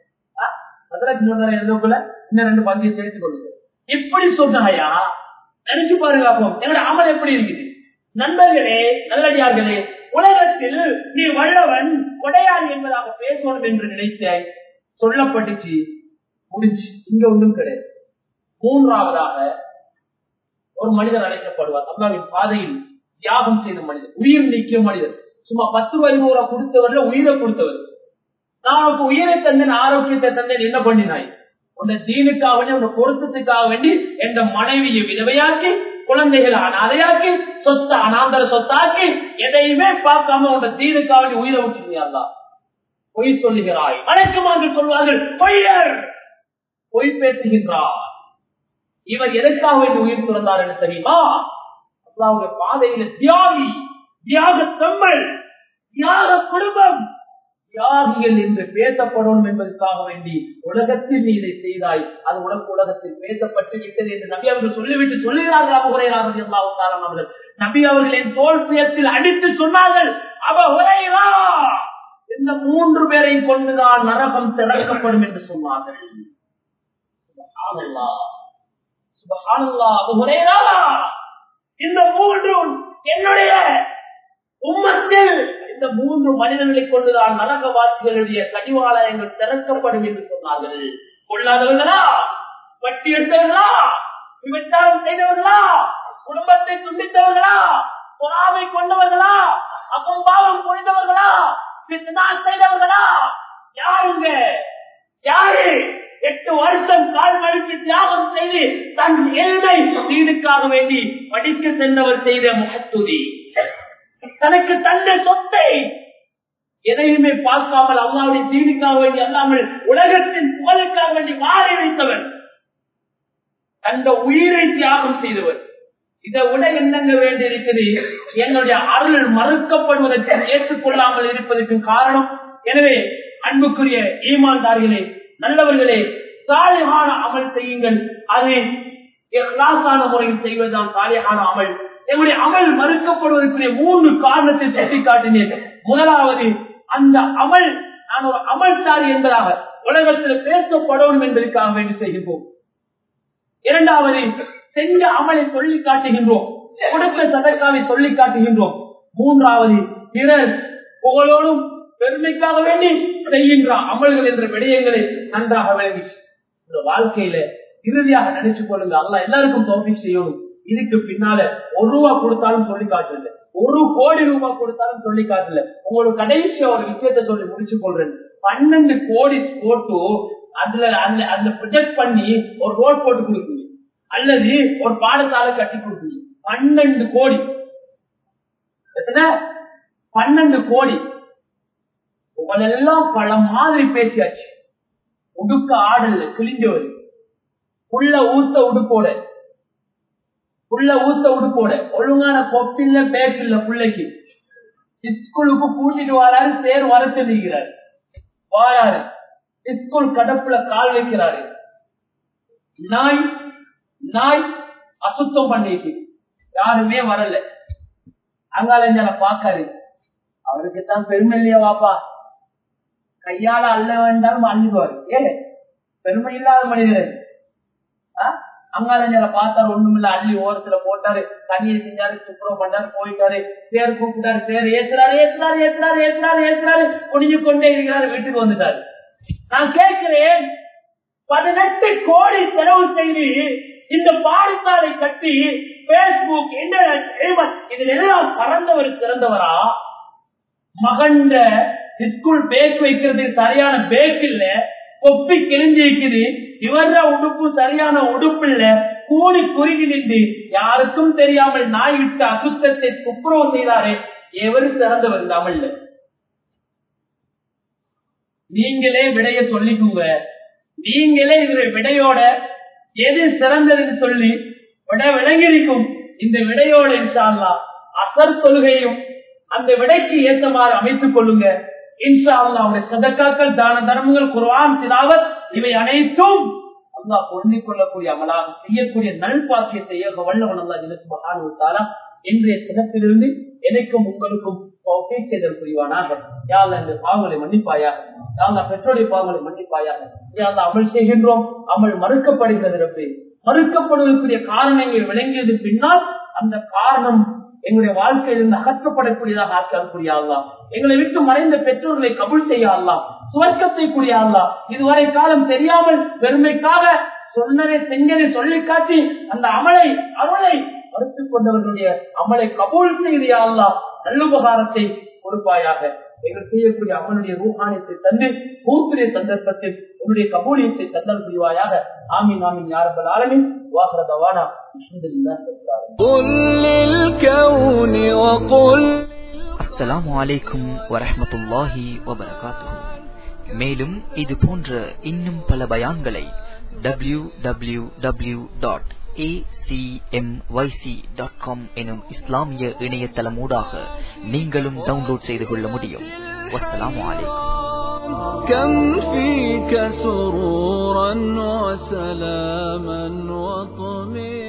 எழுதக்குள்ள இன்னும் ரெண்டு பந்தியை சேர்த்துக் கொள்ளுங்க இப்படி சொன்னாயா நினைச்சு பாருங்க அப்போ எங்களோட அமல் எப்படி இருக்குது நண்பர்களே நல்லடியார்களே உலகத்தில் நீ வல்லவன் கொடையான் என்பதாக பேசணும் என்று நினைத்த சொல்லப்பட்டுச்சு முடிஞ்சு இங்க ஒன்றும் கிடையாது மூன்றாவதாக ஒரு மனிதர் அழைக்கப்படுவார் அல்லாவின் பாதையில் தியாகம் செய்த மனிதர் உயிர் நீக்கிய மனிதர் சும்மா பத்து ரூபாய் ரூபா கொடுத்தவர்ல உயிரை கொடுத்தவர் நான் உனக்கு உயிரை தந்தேன் ஆரோக்கியத்தை தந்தேன் என்ன பண்ணினாய் உன்னை தீனுக்காக வேண்டி உன்னை பொருத்தத்துக்காக வேண்டி என்ற மனைவியை விதவையாக்கி குழந்தைகளை அனாதையாக்கி சொத்தை அனாந்தர சொத்தாக்கி எதையுமே பார்க்காம உன்னை தீனுக்காக வேண்டி உயிரை விட்டுருந்தா பொய் சொல்லுகிறாய் வணக்கமாக சொல்வார்கள் பொய்யர் பொய் பேசுகின்றார் இவர் எதற்காக வேண்டி உயிர் துறந்தார் என்று தெரியுமா அல்லாவுடைய பாதையில தியாகி தியாக செம்மல் தியாக குடும்பம் தியாகிகள் என்று பேசப்படணும் என்பதற்காக வேண்டி உலகத்தில் நீ இதை செய்தாய் அது உனக்கு உலகத்தில் பேசப்பட்டு விட்டது என்று நபி அவர்கள் சொல்லிவிட்டு சொல்லுகிறார்கள் அபுரையாளர் எல்லாத்தாலும் அவர்கள் நபி அவர்களின் தோல் சுயத்தில் அடித்து சொன்னார்கள் அபுரையா இந்த மூன்று பேரையும் கொண்டுதான் நரகம் திறக்கப்படும் என்று சொன்னார்கள் இந்த மூன்று என்னுடைய உம்மத்தில் இந்த மூன்று மனிதர்களை கொண்டுதான் நரகவாசிகளுடைய கடிவாலயங்கள் திறக்கப்படும் என்று சொன்னார்கள் கொள்ளாதவர்களா வட்டி எடுத்தவர்களா விபச்சாரம் செய்தவர்களா குடும்பத்தை துண்டித்தவர்களா பொறாமை கொண்டவர்களா அகம்பாவம் புரிந்தவர்களா செய்தவர்களா யாருங்க யாரு எட்டு வருஷம் கால் மடித்து தியாகம் செய்து தன் ஏழ்மை தீனுக்காக வேண்டி படிக்க சென்றவர் செய்த முகத்துதி தனக்கு தந்த சொத்தை எதையுமே பார்க்காமல் அல்லாவுடைய தீனுக்காக வேண்டி அல்லாமல் உலகத்தின் புகழுக்காக வேண்டி மாறி வைத்தவர் தந்த உயிரை தியாகம் செய்தவர் இதை விட என்னங்க வேண்டி இருக்குது என்னுடைய அருள் மறுக்கப்படுவதற்கு ஏற்றுக்கொள்ளாமல் இருப்பதற்கு காரணம் எனவே அன்புக்குரிய ஈமான்தார்களே நல்லவர்களே சாலிகான அமல் செய்யுங்கள் அது இஹ்லாஸான முறையில் செய்வதுதான் சாலிகான அமல் எங்களுடைய அமல் மறுக்கப்படுவதற்குரிய மூன்று காரணத்தை சுட்டிக்காட்டினேன் முதலாவது அந்த அமல் நான் ஒரு அமல்சாரி என்பதாக உலகத்தில் பேசப்படணும் என்பதற்காக வேண்டி செய்கின்றோம் இரண்டாவது செஞ்ச அமலை சொல்லி காட்டுகின்றோம் கொடுத்த சதற்காவை சொல்லி காட்டுகின்றோம் மூன்றாவது பிறர் புகழோடும் பெருமைக்காக வேண்டி செய்கின்ற அமல்கள் என்ற விடயங்களை நன்றாக விளங்கி இந்த வாழ்க்கையில இறுதியாக நினைச்சு கொள்ளுங்க அல்ல எல்லாருக்கும் தோல்வி செய்யணும் இதுக்கு பின்னால ஒரு ரூபா கொடுத்தாலும் சொல்லி காட்டுல ஒரு கோடி ரூபாய் கொடுத்தாலும் சொல்லி காட்டல உங்களுக்கு கடைசியா ஒரு விஷயத்த சொல்லி முடிச்சு கொள்றேன் பன்னெண்டு கோடி போட்டு அதுல அந்த அந்த ப்ரொஜெக்ட் பண்ணி ஒரு ரோட் போட்டு கொடுக்குங்க அல்லது ஒரு பாடசாலை கட்டி கொடுக்குங்க பன்னெண்டு கோடி எத்தனை பன்னெண்டு கோடி உங்களெல்லாம் பல மாதிரி பேசியாச்சு உடுக்க ஆடல கிழிஞ்சவர் புள்ள ஊத்த உடுப்போட புள்ள ஊத்த உடுப்போட ஒழுங்கான கொப்பில்ல பேக் இல்ல பிள்ளைக்கு ஸ்கூலுக்கு பூட்டிட்டு வராரு பேர் வர சொல்லிக்கிறாரு வாராரு ஸ்கூல் கடப்புல கால் வைக்கிறாரு நாய் நாய் அசுத்தம் பண்ணிட்டு யாருமே வரல அங்கால பாக்காரு அவருக்கு தான் பெருமை இல்லையா வாப்பா கையால அள்ள வேண்டாம் அள்ளுவாரு ஏ பெருமை இல்லாத மனிதர் அங்காலஞ்சரை பார்த்தாரு ஒண்ணுமில்ல அள்ளி ஓரத்துல போட்டாரு தண்ணியை செஞ்சாரு சுப்ரம் பண்ணாரு போயிட்டாரு பேர் கூப்பிட்டாரு பேர் ஏத்துறாரு ஏத்துறாரு ஏத்துறாரு ஏத்துறாரு ஏத்துறாரு குடிஞ்சு கொண்டே இருக்கிறாரு வீட்டுக்கு வந்துட்டாரு நான் கேட்கிறேன் பதினெட்டு கோடி செலவு செய்து இந்த பாடசாலை கட்டி பேஸ்புக் இன்டர்நெட் இதுல எல்லாம் பறந்தவர் சிறந்தவரா மகண்ட ஸ்கூல் பேக் வைக்கிறதுக்கு சரியான பேக் இல்ல கொப்பி கிழிஞ்சு இருக்குது இவர உடுப்பு சரியான உடுப்பு இல்ல கூடி குறுகி நின்று யாருக்கும் தெரியாமல் நாய் விட்டு அசுத்தத்தை துப்புரவு செய்தாரே எவரு சிறந்தவர் இந்த அமல்ல நீங்களே விடைய சொல்லிக்குங்க நீங்களே இதுல விடையோட எது சிறந்ததுன்னு சொல்லி விட விளங்கிருக்கும் இந்த விடையோட இன்ஷால்லா அசர் கொள்கையும் அந்த விடைக்கு ஏற்றமாறு அமைத்துக் கொள்ளுங்க இன்ஷா அல்லா அவருடைய சதக்காக்கள் தான தர்மங்கள் குர்வான் திலாவத் இவை அனைத்தும் அல்லா பொருந்திக் கொள்ளக்கூடிய அமலாக செய்யக்கூடிய நல்பாக்கியத்தை ஏக வல்லவன் அல்லா ஜினத்து மகானுத்தாரா இன்றைய தினத்திலிருந்து எனக்கும் உங்களுக்கும் செய்தல் புரிவானாக யாழ்ல இந்த பாவங்களை மன்னிப்பாயாக யாழ்லா பெற்றோருடைய பாவங்களை மன்னிப்பாயாக யாழ்லா அமல் செய்கின்றோம் அமல் மறுக்கப்படுகிறது ரப்பே மறுக்கப்படுவதற்குரிய காரணங்கள் விளங்கியது பின்னால் அந்த காரணம் எங்களுடைய வாழ்க்கையிலிருந்து அகற்றப்படக்கூடியதாக ஆக்கக்கூடிய அல்லா எங்களை விட்டு மறைந்த பெற்றோர்களை கபுள் செய்ய அல்லா சுவர்க்கத்தை கூடிய அல்லா இதுவரை காலம் தெரியாமல் பெருமைக்காக சொன்னதை செஞ்சதை சொல்லி காட்டி அந்த அமலை அருளை மறுத்துக் கொண்டவர்களுடைய அமலை கபூல் செய்திய அல்லா நல்லுபகாரத்தை கொடுப்பாயாக எங்கள் செய்யக்கூடிய அமனுடைய ரூபானியத்தை தந்து கூப்பிரிய சந்தர்ப்பத்தில் உன்னுடைய கபூலியத்தை தந்தல் புரிவாயாக ஆமீன் ஆமீன் யாரபல் ஆலமின் வாகரதவானா قل للكون وقل அஸ்ஸலாமு அலைக்கும் வரஹ்மத்துல்லாஹி வபரகாத்துஹு மேலும் இது போன்ற இன்னும் பல பயான்களை W W W dot acmyc.com எனும் இஸ்லாமிய இணையதளமூடாக நீங்களும் டவுன்லோட் செய்து கொள்ள முடியும் வஸ்ஸலாமு அலைக்கும் كم فيك سرورا وسلاما وطمئنا